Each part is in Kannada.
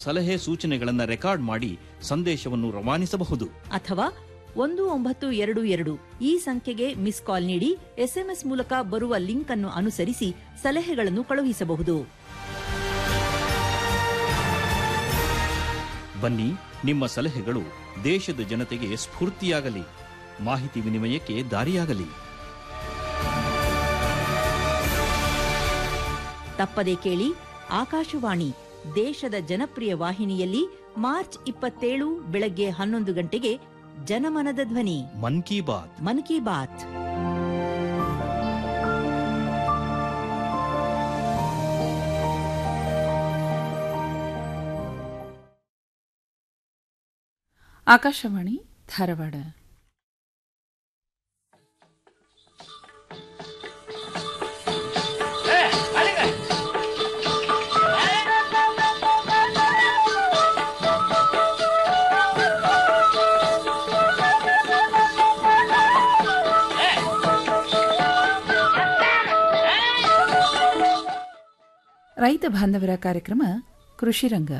ಸಲಹೆ ಸೂಚನೆಗಳನ್ನು ರೆಕಾರ್ಡ್ ಮಾಡಿ ಸಂದೇಶವನ್ನು ರವಾನಿಸಬಹುದು ಅಥವಾ ಒಂದು ಒಂಬತ್ತು ಎರಡು ಎರಡು ಈ ಸಂಖ್ಯೆಗೆ ಮಿಸ್ ಕಾಲ್ ನೀಡಿ ಎಸ್ಎಂಎಸ್ ಮೂಲಕ ಬರುವ ಲಿಂಕ್ ಅನ್ನು ಅನುಸರಿಸಿ ಸಲಹೆಗಳನ್ನು ಕಳುಹಿಸಬಹುದು ಬನ್ನಿ ನಿಮ್ಮ ಸಲಹೆಗಳು ದೇಶದ ಜನತೆಗೆ ಸ್ಫೂರ್ತಿಯಾಗಲಿ ಮಾಹಿತಿ ವಿನಿಮಯಕ್ಕೆ ದಾರಿಯಾಗಲಿ ತಪ್ಪದೆ ಕೇಳಿ ಆಕಾಶವಾಣಿ ದೇಶದ ಜನಪ್ರಿಯ ವಾಹಿನಿಯಲ್ಲಿ ಮಾರ್ಚ್ ಇಪ್ಪತ್ತೇಳು ಬೆಳಗ್ಗೆ ಹನ್ನೊಂದು ಗಂಟೆಗೆ ಜನಮನದ ಧ್ವನಿ ಮನ್ ಕಿ ಬಾತ್ ಮನ್ ಕಿ ಬಾತ್ ಆಕಾಶವಾಣಿ ಧಾರವಾಡ ರೈತ ಬಾಂಧವರ ಕಾರ್ಯಕ್ರಮ ಕೃಷಿ ರಂಗ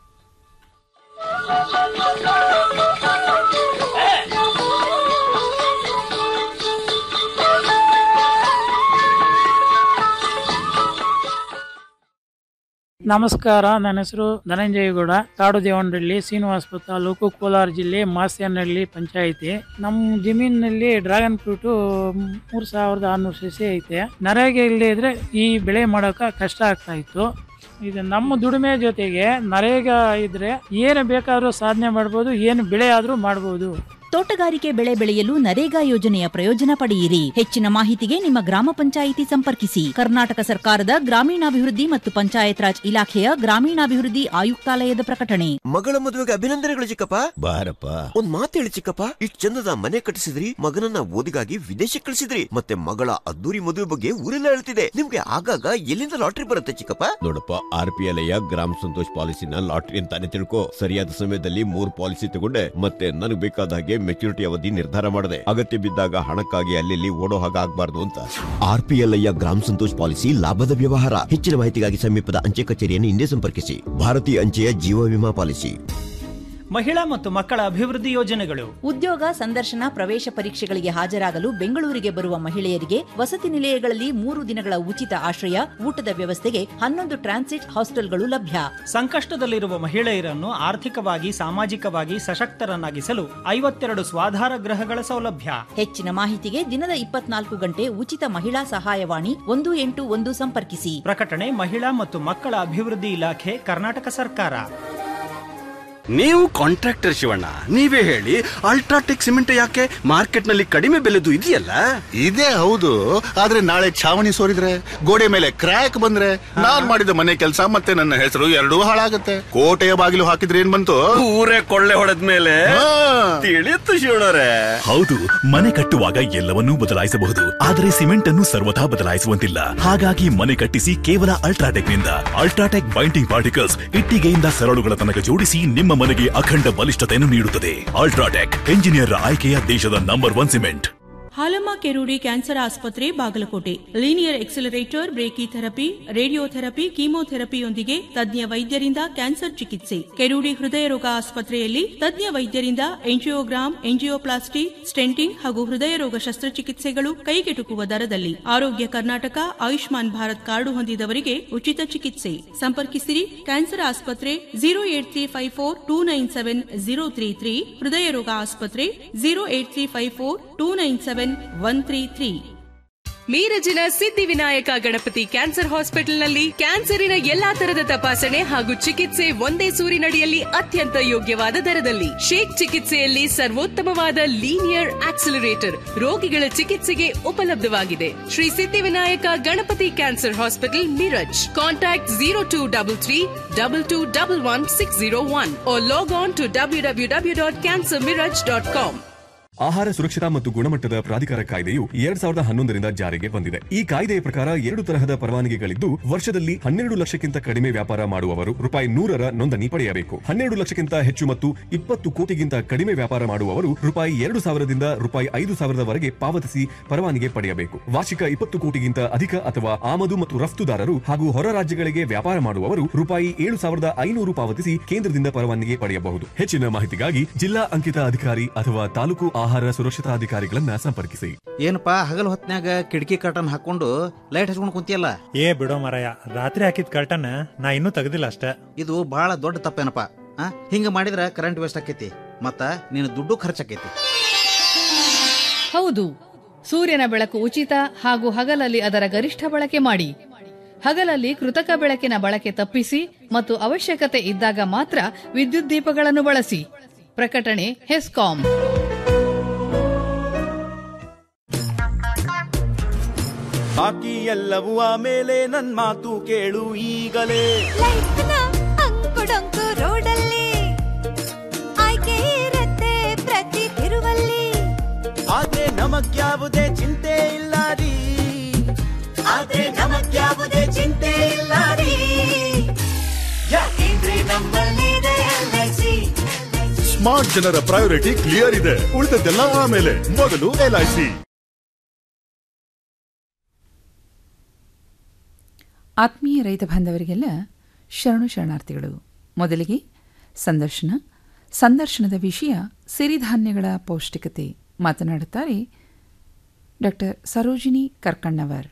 ನಮಸ್ಕಾರ ನನ್ನ ಹೆಸರು ಧನಂಜಯಗೌಡ ಕಾಡು ದೇವನಹಳ್ಳಿ ಶ್ರೀನಿವಾಸಪುರ ತಾಲೂಕು ಕೋಲಾರ ಜಿಲ್ಲೆ ಮಾಸ್ಯನಹಳ್ಳಿ ಪಂಚಾಯಿತಿ ನಮ್ಮ ಜಮೀನಿನಲ್ಲಿ ಡ್ರ್ಯಾಗನ್ ಫ್ರೂಟ್ ಮೂರ್ ಸಾವಿರದ ಆರ್ನೂರು ಸಸಿ ಐತೆ ನರೇಗೆ ಇಲ್ಲದೆ ಇದ್ರೆ ಈ ಬೆಳೆ ಮಾಡೋಕೆ ಕಷ್ಟ ಆಗ್ತಾ ಇತ್ತು ಇದು ನಮ್ಮ ದುಡಿಮೆ ಜೊತೆಗೆ ನರೇಗ ಇದ್ರೆ ಏನು ಬೇಕಾದ್ರೂ ಸಾಧನೆ ಮಾಡ್ಬೋದು ಏನು ಬೆಳೆ ಆದ್ರೂ ಮಾಡ್ಬೋದು ತೋಟಗಾರಿಕೆ ಬೆಳೆ ಬೆಳೆಯಲು ನರೇಗಾ ಯೋಜನೆಯ ಪ್ರಯೋಜನ ಪಡೆಯಿರಿ ಹೆಚ್ಚಿನ ಮಾಹಿತಿಗೆ ನಿಮ್ಮ ಗ್ರಾಮ ಪಂಚಾಯಿತಿ ಸಂಪರ್ಕಿಸಿ ಕರ್ನಾಟಕ ಸರ್ಕಾರದ ಗ್ರಾಮೀಣಾಭಿವೃದ್ಧಿ ಮತ್ತು ಪಂಚಾಯತ್ ರಾಜ್ ಇಲಾಖೆಯ ಗ್ರಾಮೀಣಾಭಿವೃದ್ಧಿ ಆಯುಕ್ತಾಲಯದ ಪ್ರಕಟಣೆ ಮಗಳ ಮದುವೆಗೆ ಅಭಿನಂದನೆಗಳು ಚಿಕ್ಕಪ್ಪ ಬಾರಪ್ಪ ಒಂದ್ ಮಾತು ಹೇಳಿ ಚಿಕ್ಕಪ್ಪ ಇಷ್ಟ್ ಚಂದದ ಮನೆ ಕಟ್ಟಿಸಿದ್ರಿ ಮಗನನ್ನ ಓದಿಗಾಗಿ ವಿದೇಶಕ್ಕೆ ಕಳಿಸಿದ್ರಿ ಮತ್ತೆ ಮಗಳ ಅದ್ದೂರಿ ಮದುವೆ ಬಗ್ಗೆ ಊರೆಲ್ಲ ಹೇಳ್ತಿದೆ ನಿಮ್ಗೆ ಆಗಾಗ ಎಲ್ಲಿಂದ ಲಾಟ್ರಿ ಬರುತ್ತೆ ಚಿಕ್ಕಪ್ಪ ನೋಡಪ್ಪ ಆರ್ ಪಿ ಎಲ್ ಗ್ರಾಮ ಸಂತೋಷ್ ಪಾಲಿಸಿನ ಲಾಟ್ರಿ ಅಂತಾನೆ ತಿಳ್ಕೊ ಸರಿಯಾದ ಸಮಯದಲ್ಲಿ ಮೂರ್ ಪಾಲಿಸಿ ತಗೊಂಡೆ ಮತ್ತೆ ನನಗೆ ಬೇಕಾದ ಹಾಗೆ ಮೆಚುರಿಟಿ ಅವಧಿ ನಿರ್ಧಾರ ಮಾಡಿದೆ ಅಗತ್ಯ ಬಿದ್ದಾಗ ಹಣಕ್ಕಾಗಿ ಅಲ್ಲಿ ಓಡೋ ಹಾಗೆ ಆಗ್ಬಾರ್ದು ಅಂತ ಆರ್ ಪಿ ಎಲ್ ಗ್ರಾಮ ಸಂತೋಷ್ ಪಾಲಿಸಿ ಲಾಭದ ವ್ಯವಹಾರ ಹೆಚ್ಚಿನ ಮಾಹಿತಿಗಾಗಿ ಸಮೀಪದ ಅಂಚೆ ಕಚೇರಿಯನ್ನು ಹಿಂದೆ ಸಂಪರ್ಕಿಸಿ ಭಾರತೀಯ ಅಂಚೆಯ ಜೀವ ವಿಮಾ ಪಾಲಿಸಿ ಮಹಿಳಾ ಮತ್ತು ಮಕ್ಕಳ ಅಭಿವೃದ್ಧಿ ಯೋಜನೆಗಳು ಉದ್ಯೋಗ ಸಂದರ್ಶನ ಪ್ರವೇಶ ಪರೀಕ್ಷೆಗಳಿಗೆ ಹಾಜರಾಗಲು ಬೆಂಗಳೂರಿಗೆ ಬರುವ ಮಹಿಳೆಯರಿಗೆ ವಸತಿ ನಿಲಯಗಳಲ್ಲಿ ಮೂರು ದಿನಗಳ ಉಚಿತ ಆಶ್ರಯ ಊಟದ ವ್ಯವಸ್ಥೆಗೆ ಹನ್ನೊಂದು ಟ್ರಾನ್ಸಿಟ್ ಹಾಸ್ಟೆಲ್ಗಳು ಲಭ್ಯ ಸಂಕಷ್ಟದಲ್ಲಿರುವ ಮಹಿಳೆಯರನ್ನು ಆರ್ಥಿಕವಾಗಿ ಸಾಮಾಜಿಕವಾಗಿ ಸಶಕ್ತರನ್ನಾಗಿಸಲು ಐವತ್ತೆರಡು ಸ್ವಾಧಾರ ಗೃಹಗಳ ಸೌಲಭ್ಯ ಹೆಚ್ಚಿನ ಮಾಹಿತಿಗೆ ದಿನದ ಇಪ್ಪತ್ನಾಲ್ಕು ಗಂಟೆ ಉಚಿತ ಮಹಿಳಾ ಸಹಾಯವಾಣಿ ಒಂದು ಎಂಟು ಒಂದು ಸಂಪರ್ಕಿಸಿ ಪ್ರಕಟಣೆ ಮಹಿಳಾ ಮತ್ತು ಮಕ್ಕಳ ಅಭಿವೃದ್ಧಿ ಇಲಾಖೆ ಕರ್ನಾಟಕ ಸರ್ಕಾರ ನೀವು ಕಾಂಟ್ರಾಕ್ಟರ್ ಶಿವಣ್ಣ ನೀವೇ ಹೇಳಿ ಅಲ್ಟ್ರಾಟೆಕ್ ಸಿಮೆಂಟ್ ಯಾಕೆ ಮಾರ್ಕೆಟ್ ನಲ್ಲಿ ಕಡಿಮೆ ಬೆಲೆದು ಇದೆಯಲ್ಲ ಇದೇ ಹೌದು ಆದ್ರೆ ನಾಳೆ ಛಾವಣಿ ಸೋರಿದ್ರೆ ಗೋಡೆ ಮೇಲೆ ಕ್ರ್ಯಾಕ್ ಬಂದ್ರೆ ನಾನ್ ಮಾಡಿದ ಮನೆ ಕೆಲಸ ಮತ್ತೆ ನನ್ನ ಹೆಸರು ಎರಡೂ ಹಾಳಾಗತ್ತೆ ಕೋಟೆಯ ಬಾಗಿಲು ಹಾಕಿದ್ರೆ ಏನ್ ಬಂತು ಊರೇ ಕೊಳ್ಳೆ ಹೊಡೆದ ಮೇಲೆ ಹಾ. ತಿಳಿಯುತ್ತು ಶಿವಣ್ಣರೇ ಹೌದು ಮನೆ ಕಟ್ಟುವಾಗ ಎಲ್ಲವನ್ನೂ ಬದಲಾಯಿಸಬಹುದು ಆದರೆ ಸಿಮೆಂಟ್ ಅನ್ನು ಸರ್ವಥಾ ಬದಲಾಯಿಸುವಂತಿಲ್ಲ ಹಾಗಾಗಿ ಮನೆ ಕಟ್ಟಿಸಿ ಕೇವಲ ಅಲ್ಟ್ರಾಟೆಕ್ ನಿಂದ ಅಲ್ಟ್ರಾಟೆಕ್ ಬೈಂಡಿಂಗ್ ಪಾರ್ಟಿಕಲ್ಸ್ ಇಟ್ಟಿಗೆಯಿಂದ ಸರಳುಗಳ ತನಕ ಜೋಡಿಸಿ ನಿಮ್ಮ ಮನೆಗೆ ಅಖಂಡ ಬಲಿಷ್ಠತೆಯನ್ನು ನೀಡುತ್ತದೆ ಅಲ್ಟ್ರಾಟೆಕ್ ಎಂಜಿನಿಯರ್ ಆಯ್ಕೆಯ ದೇಶದ number one cement Halamma Kerudi cancer ಆಸ್ಪತ್ರೆ Bagalkote linear accelerator brachytherapy radiotherapy ಕೀಮೋಥೆರಪಿಯೊಂದಿಗೆ ತಜ್ಞ ವೈದ್ಯರಿಂದ ಕ್ಯಾನ್ಸರ್ ಚಿಕಿತ್ಸೆ ಕೆರೂಡಿ ಹೃದಯ ರೋಗ ಆಸ್ಪತ್ರೆಯಲ್ಲಿ ತಜ್ಞ ವೈದ್ಯರಿಂದ ಎಂಜಿಯೋಗ್ರಾಮ್ ಎಂಜಿಯೋಪ್ಲಾಸ್ಟಿ ಸ್ಟೆಂಟಿಂಗ್ ಹಾಗೂ ಹೃದಯ ರೋಗ ಶಸ್ತ್ರಚಿಕಿತ್ಸೆಗಳು ಕೈಗೆಟುಕುವ ದರದಲ್ಲಿ ಆರೋಗ್ಯ ಕರ್ನಾಟಕ ಆಯುಷ್ಮಾನ್ ಭಾರತ್ ಕಾರ್ಡು ಹೊಂದಿದವರಿಗೆ ಉಚಿತ ಚಿಕಿತ್ಸೆ ಸಂಪರ್ಕಿಸಿರಿ ಕ್ಯಾನ್ಸರ್ ಆಸ್ಪತ್ರೆ zero eight three five four two nine seven zero three three ಹೃದಯ ರೋಗ ಆಸ್ಪತ್ರೆ zero eight three five four two nine seven one three three ಮೀರಜಿನ ಸಿದ್ಧಿವಿನಾಯಕ ಗಣಪತಿ ಕ್ಯಾನ್ಸರ್ ಹಾಸ್ಪಿಟಲ್ನಲ್ಲಿ ಕ್ಯಾನ್ಸರಿನ ಎಲ್ಲಾ ತರದ ತಪಾಸಣೆ ಹಾಗೂ ಚಿಕಿತ್ಸೆ ಒಂದೇ ಸೂರಿನಡಿಯಲ್ಲಿ ಅತ್ಯಂತ ಯೋಗ್ಯವಾದ ದರದಲ್ಲಿ ಶೇಕ್ ಚಿಕಿತ್ಸೆಯಲ್ಲಿ ಸರ್ವೋತ್ತಮವಾದ ಲೀನಿಯರ್ ಆಕ್ಸಿಲರೇಟರ್ ರೋಗಿಗಳ ಚಿಕಿತ್ಸೆಗೆ ಉಪಲಬ್ಧವಾಗಿದೆ Shri Siddhivinayak Ganapati cancer hospital Miraj contact zero two double three double two double one six zero one log on to W W W dot cancer Miraj dot com ಆಹಾರ ಸುರಕ್ಷತಾ ಮತ್ತು ಗುಣಮಟ್ಟದ ಪ್ರಾಧಿಕಾರ ಕಾಯ್ದೆಯು ಎರಡ್ ಸಾವಿರದ ಹನ್ನೊಂದರಿಂದ ಜಾರಿಗೆ ಬಂದಿದೆ ಈ ಕಾಯ್ದೆಯ ಪ್ರಕಾರ ಎರಡು ತರಹದ ಪರವಾನಗಿಗಳಿದ್ದು ವರ್ಷದಲ್ಲಿ ಹನ್ನೆರಡು ಲಕ್ಷಕ್ಕಿಂತ ಕಡಿಮೆ ವ್ಯಾಪಾರ ಮಾಡುವವರು ರೂಪಾಯಿ ನೂರರ ನೋಂದಣಿ ಪಡೆಯಬೇಕು ಹನ್ನೆರಡು ಲಕ್ಷಕ್ಕಿಂತ ಹೆಚ್ಚು ಮತ್ತು ಇಪ್ಪತ್ತು ಕೋಟಿಗಿಂತ ಕಡಿಮೆ ವ್ಯಾಪಾರ ಮಾಡುವವರು ರೂಪಾಯಿ ಎರಡು ಸಾವಿರದಿಂದ ರೂಪಾಯಿ ಐದು ಸಾವಿರದವರೆಗೆ ಪಾವತಿಸಿ ಪರವಾನಗಿ ಪಡೆಯಬೇಕು ವಾರ್ಷಿಕ ಇಪ್ಪತ್ತು ಕೋಟಿಗಿಂತ ಅಧಿಕ ಅಥವಾ ಆಮದು ಮತ್ತು ರಫ್ತುದಾರರು ಹಾಗೂ ಹೊರ ರಾಜ್ಯಗಳಿಗೆ ವ್ಯಾಪಾರ ಮಾಡುವವರು ರೂಪಾಯಿ ಏಳು ಸಾವಿರದ ಐನೂರು ಪಾವತಿಸಿ ಕೇಂದ್ರದಿಂದ ಪರವಾನಗಿ ಪಡೆಯಬಹುದು ಹೆಚ್ಚಿನ ಮಾಹಿತಿಗಾಗಿ ಜಿಲ್ಲಾ ಅಂಕಿತ ಅಧಿಕಾರಿ ಅಥವಾ ತಾಲೂಕು ಆಹಾರ ಸುರಕ್ಷತಾ ಅಧಿಕಾರಿಗಳನ್ನ ಸಂಪರ್ಕಿಸಿ ಏನಪ್ಪಾ ಹಗಲ್ ಹೊತ್ನ್ಯಾಗ ಕಿಟಕಿ ಕರ್ಟನ್ ಹಾಕೊಂಡು ಲೈಟ್ ಹಚ್ಕೊಂಡು ಕುಂತಿಯಲ್ಲ ಏ ಬಿಡೋ ಮರಯ ರಾತ್ರಿ ಹಾಕಿದ ಕರ್ಟನ್ ನಾ ಇನ್ನೂ ತೆಗ್ದಿಲ್ಲ ಅಷ್ಟೇ ಇದು ಬಹಳ ದೊಡ್ಡ ತಪ್ಪೇನಪ್ಪ ಆ? ಹಿಂಗ ಮಾಡಿದ್ರ ಕರೆಂಟ್ ವೇಸ್ಟ್ ಆಕೈತಿ ಮತ್ತ ನಿನ್ನ ದುಡ್ಡು ಖರ್ಚಾಕೈತಿ ಹೌದು ಸೂರ್ಯನ ಬೆಳಕು ಉಚಿತ ಹಾಗೂ ಹಗಲಲ್ಲಿ ಅದರ ಗರಿಷ್ಠ ಬಳಕೆ ಮಾಡಿ ಹಗಲಲ್ಲಿ ಕೃತಕ ಬೆಳಕಿನ ಬಳಕೆ ತಪ್ಪಿಸಿ ಮತ್ತು ಅವಶ್ಯಕತೆ ಇದ್ದಾಗ ಮಾತ್ರ ವಿದ್ಯುತ್ ದೀಪಗಳನ್ನು ಬಳಸಿ ಪ್ರಕಟಣೆ ಹೆಸ್ಕಾಂ ಬಾಕಿ ಎಲ್ಲವೂ ಆಮೇಲೆ ನನ್ ಮಾತು ಕೇಳು ಈಗಲೇ ಅಂಕುಡೊಂಕು ರೋಡಲ್ಲಿ ಆಯ್ಕೆ ಇರತ್ತೆ ಪ್ರತಿ ತಿರುವಲ್ಲಿ ಆದ್ರೆ ನಮಗ್ಯಾವುದೇ ಚಿಂತೆ ಇಲ್ಲ ರೀ ಆದ್ರೆ ನಮಗ್ಯಾವುದೇ ಚಿಂತೆ ಇಲ್ಲ ರೀ ಯಾಕೆಂದ್ರೆ ನಮ್ಮಲ್ಲಿದೆ LIC. ಸ್ಮಾರ್ಟ್ ಜನರ ಪ್ರಯಾರಿಟಿ ಕ್ಲಿಯರ್ ಇದೆ ಉಳಿದದ್ದೆಲ್ಲ ಆಮೇಲೆ ಮೊದಲು ಎಲ್ಐಸಿ ಆತ್ಮೀಯ ರೈತ ಬಾಂಧವರಿಗೆಲ್ಲ ಶರಣು ಶರಣಾರ್ಥಿಗಳು ಮೊದಲಿಗೆ ಸಂದರ್ಶನ ಸಂದರ್ಶನದ ವಿಷಯ ಸಿರಿಧಾನ್ಯಗಳ ಪೌಷ್ಟಿಕತೆ ಮಾತನಾಡುತ್ತಾರೆ ಡಾಕ್ಟರ್ ಸರೋಜಿನಿ ಕರ್ಕಣ್ಣವರ್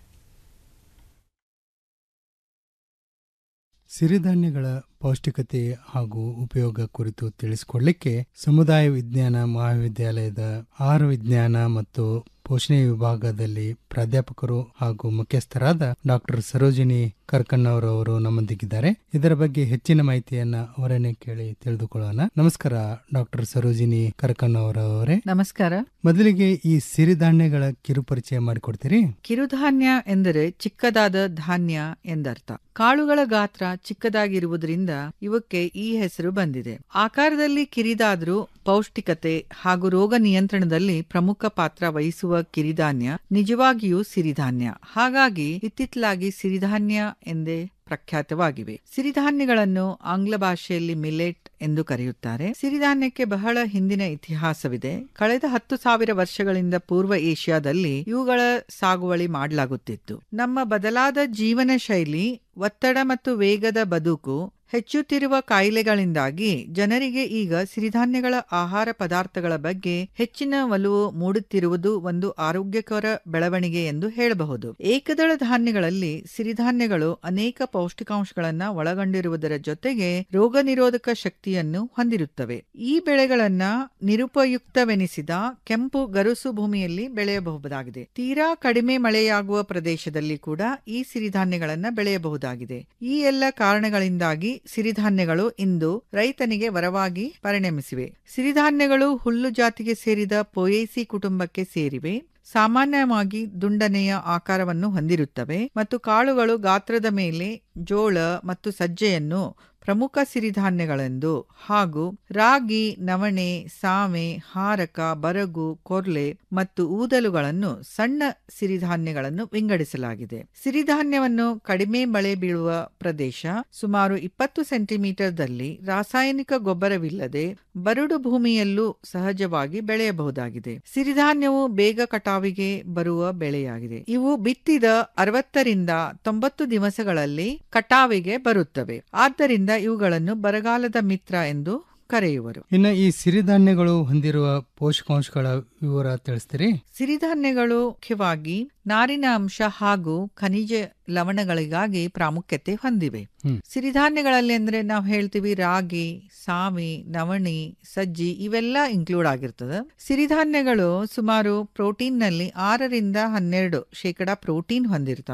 ಸಿರಿಧಾನ್ಯಗಳ ಪೌಷ್ಟಿಕತೆ ಹಾಗೂ ಉಪಯೋಗ ಕುರಿತು ತಿಳಿಸಿಕೊಡ್ಲಿಕ್ಕೆ ಸಮುದಾಯ ವಿಜ್ಞಾನ ಮಹಾವಿದ್ಯಾಲಯದ ಆಹಾರ ವಿಜ್ಞಾನ ಮತ್ತು ಪೋಷಣೆ ವಿಭಾಗದಲ್ಲಿ ಪ್ರಾಧ್ಯಾಪಕರು ಹಾಗೂ ಮುಖ್ಯಸ್ಥರಾದ ಡಾಕ್ಟರ್ ಸರೋಜಿನಿ ಕರ್ಕಣ್ಣವರವರು ನಮ್ಮೊಂದಿಗಿದ್ದಾರೆ ಇದರ ಬಗ್ಗೆ ಹೆಚ್ಚಿನ ಮಾಹಿತಿಯನ್ನ ಅವರನ್ನೇ ಕೇಳಿ ತಿಳಿದುಕೊಳ್ಳೋಣ ನಮಸ್ಕಾರ ಡಾಕ್ಟರ್ ಸರೋಜಿನಿ ಕರ್ಕಣ್ಣವರವರೇ ನಮಸ್ಕಾರ ಮೊದಲಿಗೆ ಈ ಸಿರಿಧಾನ್ಯಗಳ ಕಿರುಪರಿಚಯ ಮಾಡಿಕೊಡ್ತೀರಿ ಕಿರುಧಾನ್ಯ ಎಂದರೆ ಚಿಕ್ಕದಾದ ಧಾನ್ಯ ಎಂದರ್ಥ ಕಾಳುಗಳ ಗಾತ್ರ ಚಿಕ್ಕದಾಗಿರುವುದರಿಂದ ಇವಕ್ಕೆ ಈ ಹೆಸರು ಬಂದಿದೆ ಆಕಾರದಲ್ಲಿ ಕಿರಿದಾದ್ರೂ ಪೌಷ್ಟಿಕತೆ ಹಾಗೂ ರೋಗ ನಿಯಂತ್ರಣದಲ್ಲಿ ಪ್ರಮುಖ ಪಾತ್ರ ವಹಿಸುವ ಕಿರಿಧಾನ್ಯ ನಿಜವಾಗಿಯೂ ಸಿರಿಧಾನ್ಯ ಹಾಗಾಗಿ ಇತ್ತಿತ್ತಲಾಗಿ ಸಿರಿಧಾನ್ಯ ಎಂದೇ ಪ್ರಖ್ಯಾತವಾಗಿವೆ ಸಿರಿಧಾನ್ಯಗಳನ್ನು ಆಂಗ್ಲ ಭಾಷೆಯಲ್ಲಿ ಮಿಲೆಟ್ ಎಂದು ಕರೆಯುತ್ತಾರೆ ಸಿರಿಧಾನ್ಯಕ್ಕೆ ಬಹಳ ಹಿಂದಿನ ಇತಿಹಾಸವಿದೆ ಕಳೆದ ಹತ್ತು ಸಾವಿರ ವರ್ಷಗಳಿಂದ ಪೂರ್ವ ಏಷ್ಯಾದಲ್ಲಿ ಇವುಗಳ ಸಾಗುವಳಿ ಮಾಡಲಾಗುತ್ತಿತ್ತು ನಮ್ಮ ಬದಲಾದ ಜೀವನ ಶೈಲಿ ಒತ್ತಡ ಮತ್ತು ವೇಗದ ಬದುಕು ಹೆಚ್ಚುತ್ತಿರುವ ಕಾಯಿಲೆಗಳಿಂದಾಗಿ ಜನರಿಗೆ ಈಗ ಸಿರಿಧಾನ್ಯಗಳ ಆಹಾರ ಪದಾರ್ಥಗಳ ಬಗ್ಗೆ ಹೆಚ್ಚಿನ ಒಲವು ಮೂಡುತ್ತಿರುವುದು ಒಂದು ಆರೋಗ್ಯಕರ ಬೆಳವಣಿಗೆ ಎಂದು ಹೇಳಬಹುದು ಏಕದಳ ಧಾನ್ಯಗಳಲ್ಲಿ ಸಿರಿಧಾನ್ಯಗಳು ಅನೇಕ ಪೌಷ್ಟಿಕಾಂಶಗಳನ್ನ ಒಳಗೊಂಡಿರುವುದರ ಜೊತೆಗೆ ರೋಗ ನಿರೋಧಕ ಶಕ್ತಿಯನ್ನು ಹೊಂದಿರುತ್ತವೆ ಈ ಬೆಳೆಗಳನ್ನ ನಿರುಪಯುಕ್ತವೆನಿಸಿದ ಕೆಂಪು ಗರುಸು ಭೂಮಿಯಲ್ಲಿ ಬೆಳೆಯಬಹುದಾಗಿದೆ ತೀರಾ ಕಡಿಮೆ ಮಳೆಯಾಗುವ ಪ್ರದೇಶದಲ್ಲಿ ಕೂಡ ಈ ಸಿರಿಧಾನ್ಯಗಳನ್ನ ಬೆಳೆಯಬಹುದಾಗಿದೆ ಈ ಎಲ್ಲ ಕಾರಣಗಳಿಂದಾಗಿ ಸಿರಿಧಾನ್ಯಗಳು ಇಂದು ರೈತನಿಗೆ ವರವಾಗಿ ಪರಿಣಮಿಸಿವೆ ಸಿರಿಧಾನ್ಯಗಳು ಹುಲ್ಲು ಜಾತಿಗೆ ಸೇರಿದ ಪೊಯೇಸಿ ಕುಟುಂಬಕ್ಕೆ ಸೇರಿವೆ ಸಾಮಾನ್ಯವಾಗಿ ದುಂಡನೆಯ ಆಕಾರವನ್ನು ಹೊಂದಿರುತ್ತವೆ ಮತ್ತು ಕಾಳುಗಳು ಗಾತ್ರದ ಮೇಲೆ ಜೋಳ ಮತ್ತು ಸಜ್ಜೆಯನ್ನು ಪ್ರಮುಖ ಸಿರಿಧಾನ್ಯಗಳೆಂದು ಹಾಗೂ ರಾಗಿ ನವಣೆ ಸಾವೆ ಹಾರಕ ಬರಗು ಕೊರ್ಲೆ ಮತ್ತು ಊದಲುಗಳನ್ನು ಸಣ್ಣ ಸಿರಿಧಾನ್ಯಗಳನ್ನು ವಿಂಗಡಿಸಲಾಗಿದೆ ಸಿರಿಧಾನ್ಯವನ್ನು ಕಡಿಮೆ ಮಳೆ ಬೀಳುವ ಪ್ರದೇಶ ಸುಮಾರು ಇಪ್ಪತ್ತು ಸೆಂಟಿಮೀಟರ್ದಲ್ಲಿ ರಾಸಾಯನಿಕ ಗೊಬ್ಬರವಿಲ್ಲದೆ ಬರಡು ಭೂಮಿಯಲ್ಲೂ ಸಹಜವಾಗಿ ಬೆಳೆಯಬಹುದಾಗಿದೆ ಸಿರಿಧಾನ್ಯವು ಬೇಗ ಕಟಾವಿಗೆ ಬರುವ ಬೆಳೆಯಾಗಿದೆ ಇವು ಬಿತ್ತಿದ ಅರವತ್ತರಿಂದ ತೊಂಬತ್ತು ದಿವಸಗಳಲ್ಲಿ ಕಟಾವಿಗೆ ಬರುತ್ತವೆ ಆದ್ದರಿಂದ ಇವುಗಳನ್ನು ಬರಗಾಲದ ಮಿತ್ರ ಎಂದು ಕರೆಯುವರು ಇನ್ನು ಈ ಸಿರಿಧಾನ್ಯಗಳು ಹೊಂದಿರುವ ಪೋಷಕಾಂಶಗಳ ವಿವರ ತಿಳಿಸ್ತೀರಿ ಸಿರಿಧಾನ್ಯಗಳು ಮುಖ್ಯವಾಗಿ ನಾರಿನ ಅಂಶ ಹಾಗೂ ಖನಿಜ ಲವಣಗಳಿಗಾಗಿ ಪ್ರಾಮುಖ್ಯತೆ ಹೊಂದಿವೆ ಹ್ಮ್. ಸಿರಿಧಾನ್ಯಗಳಲ್ಲಿ ಅಂದ್ರೆ ನಾವು ಹೇಳ್ತೀವಿ ರಾಗಿ ಸಾವಿ ನವಣಿ ಸಜ್ಜಿ ಇವೆಲ್ಲ ಇನ್ಕ್ಲೂಡ್ ಆಗಿರ್ತದೆ ಸಿರಿಧಾನ್ಯಗಳು ಸುಮಾರು ಪ್ರೋಟೀನ್ ನಲ್ಲಿ ಆರರಿಂದ ಹನ್ನೆರಡು ಶೇಕಡ ಪ್ರೋಟೀನ್ ಹೊಂದಿರ್ತವೆ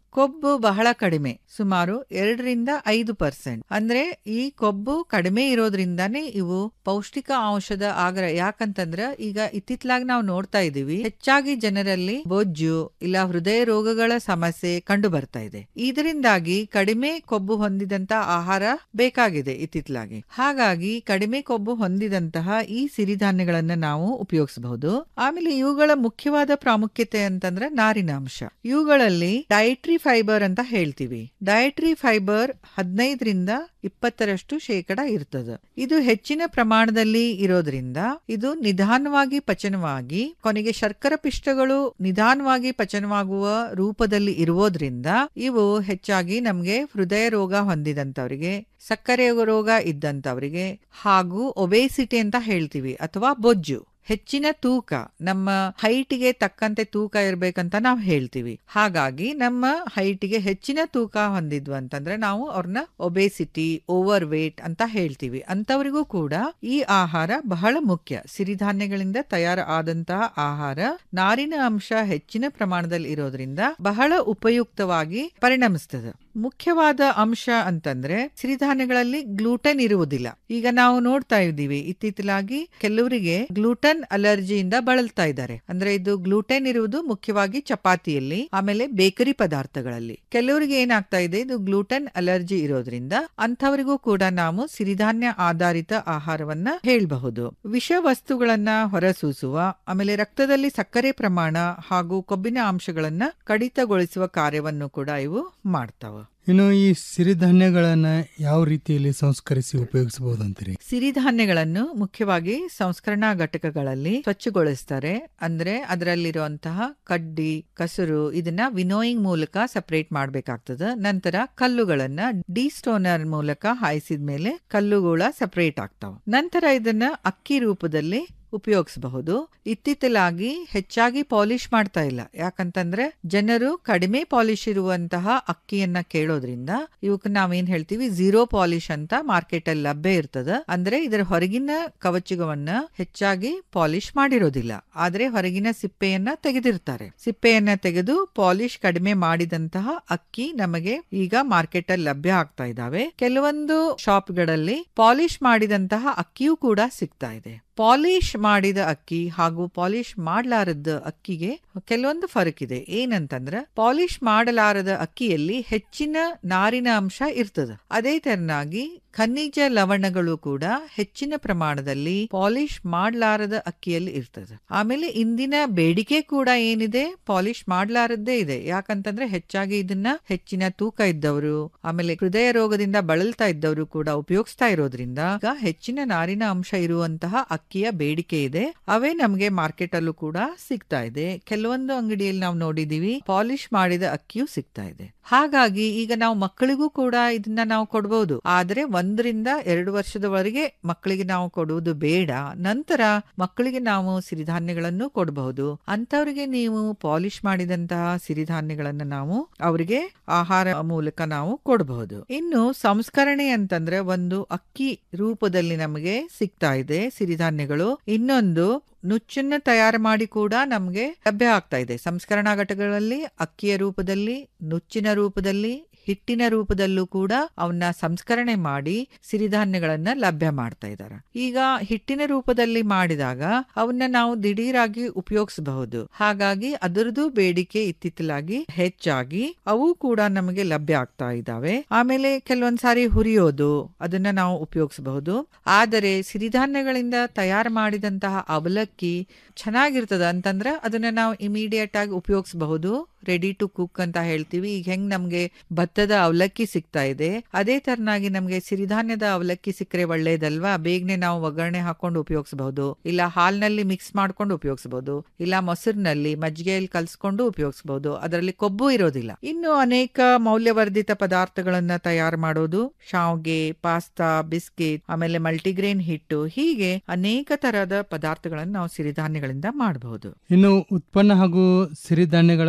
ಕೊಬ್ಬು ಬಹಳ ಕಡಿಮೆ ಸುಮಾರು ಎರಡರಿಂದ ಐದು ಪರ್ಸೆಂಟ್ ಅಂದ್ರೆ ಈ ಕೊಬ್ಬು ಕಡಿಮೆ ಇರೋದ್ರಿಂದಾನೇ ಇವು ಪೌಷ್ಟಿಕ ಅಂಶದ ಆಗ್ರ ಯಾಕಂತಂದ್ರ ಈಗ ಇತ್ತಿತ್ಲಾಗ ನಾವು ನೋಡ್ತಾ ಇದೀವಿ ಹೆಚ್ಚಾಗಿ ಜನರಲ್ಲಿ ಬೊಜ್ಜು ಇಲ್ಲ ಹೃದಯ ರೋಗಗಳ ಸಮಸ್ಯೆ ಕಂಡು ಬರ್ತಾ ಇದೆ ಇದರಿಂದಾಗಿ ಕಡಿಮೆ ಕೊಬ್ಬು ಹೊಂದಿದಂತ ಆಹಾರ ಬೇಕಾಗಿದೆ ಇತ್ತಿತ್ಲಾಗಿ ಹಾಗಾಗಿ ಕಡಿಮೆ ಕೊಬ್ಬು ಹೊಂದಿದಂತಹ ಈ ಸಿರಿಧಾನ್ಯಗಳನ್ನ ನಾವು ಉಪಯೋಗಿಸಬಹುದು ಆಮೇಲೆ ಇವುಗಳ ಮುಖ್ಯವಾದ ಪ್ರಾಮುಖ್ಯತೆ ಅಂತಂದ್ರೆ ನಾರಿನಾಂಶ ಇವುಗಳಲ್ಲಿ ಡಯಟ್ರಿ ಫೈಬರ್ ಅಂತ ಹೇಳ್ತೀವಿ ಡಯಟ್ರಿ ಫೈಬರ್ ಹದಿನೈದರಿಂದ ಇಪ್ಪತ್ತರಷ್ಟು ಶೇಕಡ ಇರ್ತದೆ ಇದು ಹೆಚ್ಚಿನ ಪ್ರಮಾಣದಲ್ಲಿ ಇರೋದ್ರಿಂದ ಇದು ನಿಧಾನವಾಗಿ ಪಚನವಾಗಿ ಕೊನೆಗೆ ಶರ್ಕರ ಪಿಷ್ಟಗಳು ನಿಧಾನವಾಗಿ ಪಚನವಾಗುವ ರೂಪದಲ್ಲಿ ಇರುವುದರಿಂದ ಇವು ಹೆಚ್ಚಾಗಿ ನಮ್ಗೆ ಹೃದಯ ರೋಗ ಹೊಂದಿದಂತವರಿಗೆ ಸಕ್ಕರೆ ರೋಗ ಇದ್ದಂತವರಿಗೆ ಹಾಗೂ ಒಬೇಸಿಟಿ ಅಂತ ಹೇಳ್ತೀವಿ ಅಥವಾ ಬೊಜ್ಜು ಹೆಚ್ಚಿನ ತೂಕ ನಮ್ಮ ಹೈಟಿಗೆ ತಕ್ಕಂತೆ ತೂಕ ಇರ್ಬೇಕಂತ ನಾವು ಹೇಳ್ತೀವಿ ಹಾಗಾಗಿ ನಮ್ಮ ಹೈಟಿಗೆ ಹೆಚ್ಚಿನ ತೂಕ ಹೊಂದಿದ್ವು ಅಂತಂದ್ರೆ ನಾವು ಅವ್ರನ್ನ ಒಬೇಸಿಟಿ ಓವರ್ ವೇಟ್ ಅಂತ ಹೇಳ್ತೀವಿ ಅಂತವರಿಗೂ ಕೂಡ ಈ ಆಹಾರ ಬಹಳ ಮುಖ್ಯ ಸಿರಿಧಾನ್ಯಗಳಿಂದ ತಯಾರ ಆದಂತಹ ಆಹಾರ ನಾರಿನ ಅಂಶ ಹೆಚ್ಚಿನ ಪ್ರಮಾಣದಲ್ಲಿ ಇರೋದ್ರಿಂದ ಬಹಳ ಉಪಯುಕ್ತವಾಗಿ ಪರಿಣಮಿಸ್ತದೆ ಮುಖ್ಯವಾದ ಅಂಶ ಅಂತಂದ್ರೆ ಸಿರಿಧಾನ್ಯಗಳಲ್ಲಿ ಗ್ಲೂಟನ್ ಇರುವುದಿಲ್ಲ ಈಗ ನಾವು ನೋಡ್ತಾ ಇದ್ದೀವಿ ಇತ್ತೀಚಲಾಗಿ ಕೆಲವರಿಗೆ ಗ್ಲೂಟನ್ ಅಲರ್ಜಿಯಿಂದ ಬಳಲ್ತಾ ಇದ್ದಾರೆ ಅಂದ್ರೆ ಇದು ಗ್ಲೂಟೆನ್ ಇರುವುದು ಮುಖ್ಯವಾಗಿ ಚಪಾತಿಯಲ್ಲಿ ಆಮೇಲೆ ಬೇಕರಿ ಪದಾರ್ಥಗಳಲ್ಲಿ ಕೆಲವರಿಗೆ ಏನಾಗ್ತಾ ಇದೆ ಇದು ಗ್ಲೂಟನ್ ಅಲರ್ಜಿ ಇರೋದ್ರಿಂದ ಅಂಥವರಿಗೂ ಕೂಡ ನಾವು ಸಿರಿಧಾನ್ಯ ಆಧಾರಿತ ಆಹಾರವನ್ನ ಹೇಳಬಹುದು ವಿಷ ವಸ್ತುಗಳನ್ನ ಹೊರಸೂಸುವ ಆಮೇಲೆ ರಕ್ತದಲ್ಲಿ ಸಕ್ಕರೆ ಪ್ರಮಾಣ ಹಾಗೂ ಕೊಬ್ಬಿನ ಅಂಶಗಳನ್ನ ಕಡಿತಗೊಳಿಸುವ ಕಾರ್ಯವನ್ನು ಕೂಡ ಇವು ಮಾಡ್ತಾವ ಇನ್ನು ಈ ಸಿರಿಧಾನ್ಯಗಳನ್ನ ಯಾವ ರೀತಿಯಲ್ಲಿ ಸಂಸ್ಕರಿಸಿ ಉಪಯೋಗಿಸಬಹುದಂತೀರಿ ಸಿರಿಧಾನ್ಯಗಳನ್ನು ಮುಖ್ಯವಾಗಿ ಸಂಸ್ಕರಣಾ ಘಟಕಗಳಲ್ಲಿ ಸ್ವಚ್ಛಗೊಳಿಸ್ತಾರೆ ಅಂದ್ರೆ ಅದರಲ್ಲಿರುವಂತಹ ಕಡ್ಡಿ ಕಸರು ಇದನ್ನ ವಿನೋಯಿಂಗ್ ಮೂಲಕ ಸಪರೇಟ್ ಮಾಡ್ಬೇಕಾಗ್ತದ ನಂತರ ಕಲ್ಲುಗಳನ್ನ ಡಿಸ್ಟೋನರ್ ಮೂಲಕ ಹಾಯಿಸಿದ ಮೇಲೆ ಕಲ್ಲುಗಳ ಸಪರೇಟ್ ಆಗ್ತಾವ ನಂತರ ಇದನ್ನ ಅಕ್ಕಿ ರೂಪದಲ್ಲಿ ಉಪಯೋಗಿಸಬಹುದು ಇತ್ತಿತ್ತಲಾಗಿ ಹೆಚ್ಚಾಗಿ ಪಾಲಿಶ್ ಮಾಡ್ತಾ ಇಲ್ಲ ಯಾಕಂತಂದ್ರೆ ಜನರು ಕಡಿಮೆ ಪಾಲಿಶ್ ಇರುವಂತಹ ಅಕ್ಕಿಯನ್ನ ಕೇಳೋದ್ರಿಂದ ಇವಕ್ಕೆ ನಾವೇನ್ ಹೇಳ್ತೀವಿ ಝೀರೋ ಪಾಲಿಶ್ ಅಂತ ಮಾರ್ಕೆಟ್ ಅಲ್ಲಿ ಲಭ್ಯ ಇರ್ತದ ಅಂದ್ರೆ ಇದರ ಹೊರಗಿನ ಕವಚವನ್ನ ಹೆಚ್ಚಾಗಿ ಪಾಲಿಶ್ ಮಾಡಿರೋದಿಲ್ಲ ಆದ್ರೆ ಹೊರಗಿನ ಸಿಪ್ಪೆಯನ್ನ ತೆಗೆದಿರ್ತಾರೆ ಸಿಪ್ಪೆಯನ್ನ ತೆಗೆದು ಪಾಲಿಶ್ ಕಡಿಮೆ ಮಾಡಿದಂತಹ ಅಕ್ಕಿ ನಮಗೆ ಈಗ ಮಾರ್ಕೆಟ್ ಅಲ್ಲಿ ಲಭ್ಯ ಆಗ್ತಾ ಇದಾವೆ ಕೆಲವೊಂದು ಶಾಪ್ಗಳಲ್ಲಿ ಪಾಲಿಶ್ ಮಾಡಿದಂತಹ ಅಕ್ಕಿಯೂ ಕೂಡ ಸಿಗ್ತಾ ಇದೆ ಪಾಲಿಶ್ ಮಾಡಿದ ಅಕ್ಕಿ ಹಾಗೂ ಪಾಲಿಶ್ ಮಾಡಲಾರದ ಅಕ್ಕಿಗೆ ಕೆಲವೊಂದು ಫರಕ್ ಇದೆ ಏನಂತಂದ್ರ ಪಾಲಿಶ್ ಮಾಡಲಾರದ ಅಕ್ಕಿಯಲ್ಲಿ ಹೆಚ್ಚಿನ ನಾರಿನ ಅಂಶ ಇರ್ತದ ಅದೇ ತೆರನಾಗಿ ಖನಿಜ ಲವಣಗಳು ಕೂಡ ಹೆಚ್ಚಿನ ಪ್ರಮಾಣದಲ್ಲಿ ಪಾಲಿಶ್ ಮಾಡಲಾರದ ಅಕ್ಕಿಯಲ್ಲಿ ಇರ್ತದೆ ಆಮೇಲೆ ಇಂದಿನ ಬೇಡಿಕೆ ಕೂಡ ಏನಿದೆ ಪಾಲಿಶ್ ಮಾಡಲಾರದ್ದೇ ಇದೆ ಯಾಕಂತಂದ್ರೆ ಹೆಚ್ಚಾಗಿ ಇದನ್ನ ಹೆಚ್ಚಿನ ತೂಕ ಇದ್ದವರು ಆಮೇಲೆ ಹೃದಯ ರೋಗದಿಂದ ಬಳಲ್ತಾ ಇದ್ದವರು ಕೂಡ ಉಪಯೋಗಿಸ್ತಾ ಇರೋದ್ರಿಂದ ಈಗ ಹೆಚ್ಚಿನ ನಾರಿನ ಅಂಶ ಇರುವಂತಹ ಅಕ್ಕಿಯ ಬೇಡಿಕೆ ಇದೆ ಅವೇ ನಮಗೆ ಮಾರ್ಕೆಟ್ ಅಲ್ಲೂ ಕೂಡ ಸಿಗ್ತಾ ಇದೆ ಕೆಲವೊಂದು ಅಂಗಡಿಯಲ್ಲಿ ನಾವು ನೋಡಿದೀವಿ ಪಾಲಿಶ್ ಮಾಡಿದ ಅಕ್ಕಿಯೂ ಸಿಗ್ತಾ ಇದೆ ಹಾಗಾಗಿ ಈಗ ನಾವು ಮಕ್ಕಳಿಗೂ ಕೂಡ ಇದನ್ನ ನಾವು ಕೊಡಬಹುದು ಆದ್ರೆ ಒಂದರಿಂದ ಎರಡು ವರ್ಷದವರೆಗೆ ಮಕ್ಕಳಿಗೆ ನಾವು ಕೊಡುವುದು ಬೇಡ ನಂತರ ಮಕ್ಕಳಿಗೆ ನಾವು ಸಿರಿಧಾನ್ಯಗಳನ್ನು ಕೊಡಬಹುದು ಅಂತವರಿಗೆ ನೀವು ಪಾಲಿಶ್ ಮಾಡಿದಂತಹ ಸಿರಿಧಾನ್ಯಗಳನ್ನ ನಾವು ಅವರಿಗೆ ಆಹಾರ ಮೂಲಕ ನಾವು ಕೊಡಬಹುದು ಇನ್ನು ಸಂಸ್ಕರಣೆ ಅಂತಂದ್ರೆ ಒಂದು ಅಕ್ಕಿ ರೂಪದಲ್ಲಿ ನಮಗೆ ಸಿಗ್ತಾ ಇದೆ ಸಿರಿಧಾನ್ಯಗಳು ಇನ್ನೊಂದು ನುಚ್ಚನ್ನ ತಯಾರು ಮಾಡಿ ಕೂಡ ನಮಗೆ ಲಭ್ಯ ಆಗ್ತಾ ಇದೆ ಸಂಸ್ಕರಣಾ ಘಟಕಗಳಲ್ಲಿ ಅಕ್ಕಿಯ ರೂಪದಲ್ಲಿ ನುಚ್ಚಿನ ರೂಪದಲ್ಲಿ ಹಿಟ್ಟಿನ ರೂಪದಲ್ಲೂ ಕೂಡ ಅವನ್ನ ಸಂಸ್ಕರಣೆ ಮಾಡಿ ಸಿರಿಧಾನ್ಯಗಳನ್ನ ಲಭ್ಯ ಮಾಡ್ತಾ ಇದ್ದಾರೆ ಈಗ ಹಿಟ್ಟಿನ ರೂಪದಲ್ಲಿ ಮಾಡಿದಾಗ ಅವನ್ನ ನಾವು ದಿಢೀರಾಗಿ ಉಪಯೋಗಿಸಬಹುದು ಹಾಗಾಗಿ ಅದರದ್ದು ಬೇಡಿಕೆ ಇತ್ತಿತ್ತಲಾಗಿ ಹೆಚ್ಚಾಗಿ ಅವು ಕೂಡ ನಮಗೆ ಲಭ್ಯ ಆಗ್ತಾ ಇದ್ದಾವೆ ಆಮೇಲೆ ಕೆಲವೊಂದ್ ಸಾರಿ ಹುರಿಯೋದು ಅದನ್ನ ನಾವು ಉಪಯೋಗಿಸಬಹುದು ಆದರೆ ಸಿರಿಧಾನ್ಯಗಳಿಂದ ತಯಾರು ಮಾಡಿದಂತಹ ಅವಲಕ್ಕಿ ಚೆನ್ನಾಗಿರ್ತದ ಅಂತಂದ್ರೆ ಅದನ್ನ ನಾವು ಇಮಿಡಿಯೇಟ್ ಆಗಿ ಉಪಯೋಗಿಸಬಹುದು ರೆಡಿ ಟು ಕುಕ್ ಅಂತ ಹೇಳ್ತೀವಿ ಈಗ ಹೆಂಗ್ ನಮ್ಗೆ ಭತ್ತದ ಅವಲಕ್ಕಿ ಸಿಗ್ತಾ ಇದೆ ಅದೇ ತರನಾಗಿ ನಮ್ಗೆ ಸಿರಿಧಾನ್ಯದ ಅವಲಕ್ಕಿ ಸಿಕ್ಕರೆ ಒಳ್ಳೇದಲ್ವಾ ಬೇಗನೆ ನಾವು ಒಗ್ಗರಣೆ ಹಾಕೊಂಡು ಉಪಯೋಗಿಸಬಹುದು ಇಲ್ಲ ಹಾಲ್ನಲ್ಲಿ ಮಿಕ್ಸ್ ಮಾಡ್ಕೊಂಡು ಉಪಯೋಗಿಸಬಹುದು ಇಲ್ಲ ಮೊಸರಿನಲ್ಲಿ ಮಜ್ಜಿಗೆಯಲ್ಲಿ ಕಲ್ಸ್ಕೊಂಡು ಉಪಯೋಗಿಸಬಹುದು ಅದರಲ್ಲಿ ಕೊಬ್ಬು ಇರೋದಿಲ್ಲ ಇನ್ನು ಅನೇಕ ಮೌಲ್ಯವರ್ಧಿತ ಪದಾರ್ಥಗಳನ್ನ ತಯಾರು ಮಾಡೋದು ಶಾವ್ಗೆ ಪಾಸ್ತಾ ಬಿಸ್ಕೆಟ್ ಆಮೇಲೆ ಮಲ್ಟಿಗ್ರೇನ್ ಹಿಟ್ಟು ಹೀಗೆ ಅನೇಕ ತರಹದ ಪದಾರ್ಥಗಳನ್ನು ನಾವು ಸಿರಿಧಾನ್ಯಗಳಿಂದ ಮಾಡಬಹುದು ಇನ್ನು ಉತ್ಪನ್ನ ಹಾಗೂ ಸಿರಿಧಾನ್ಯಗಳ ಸಂಸ್ಕರಣೆ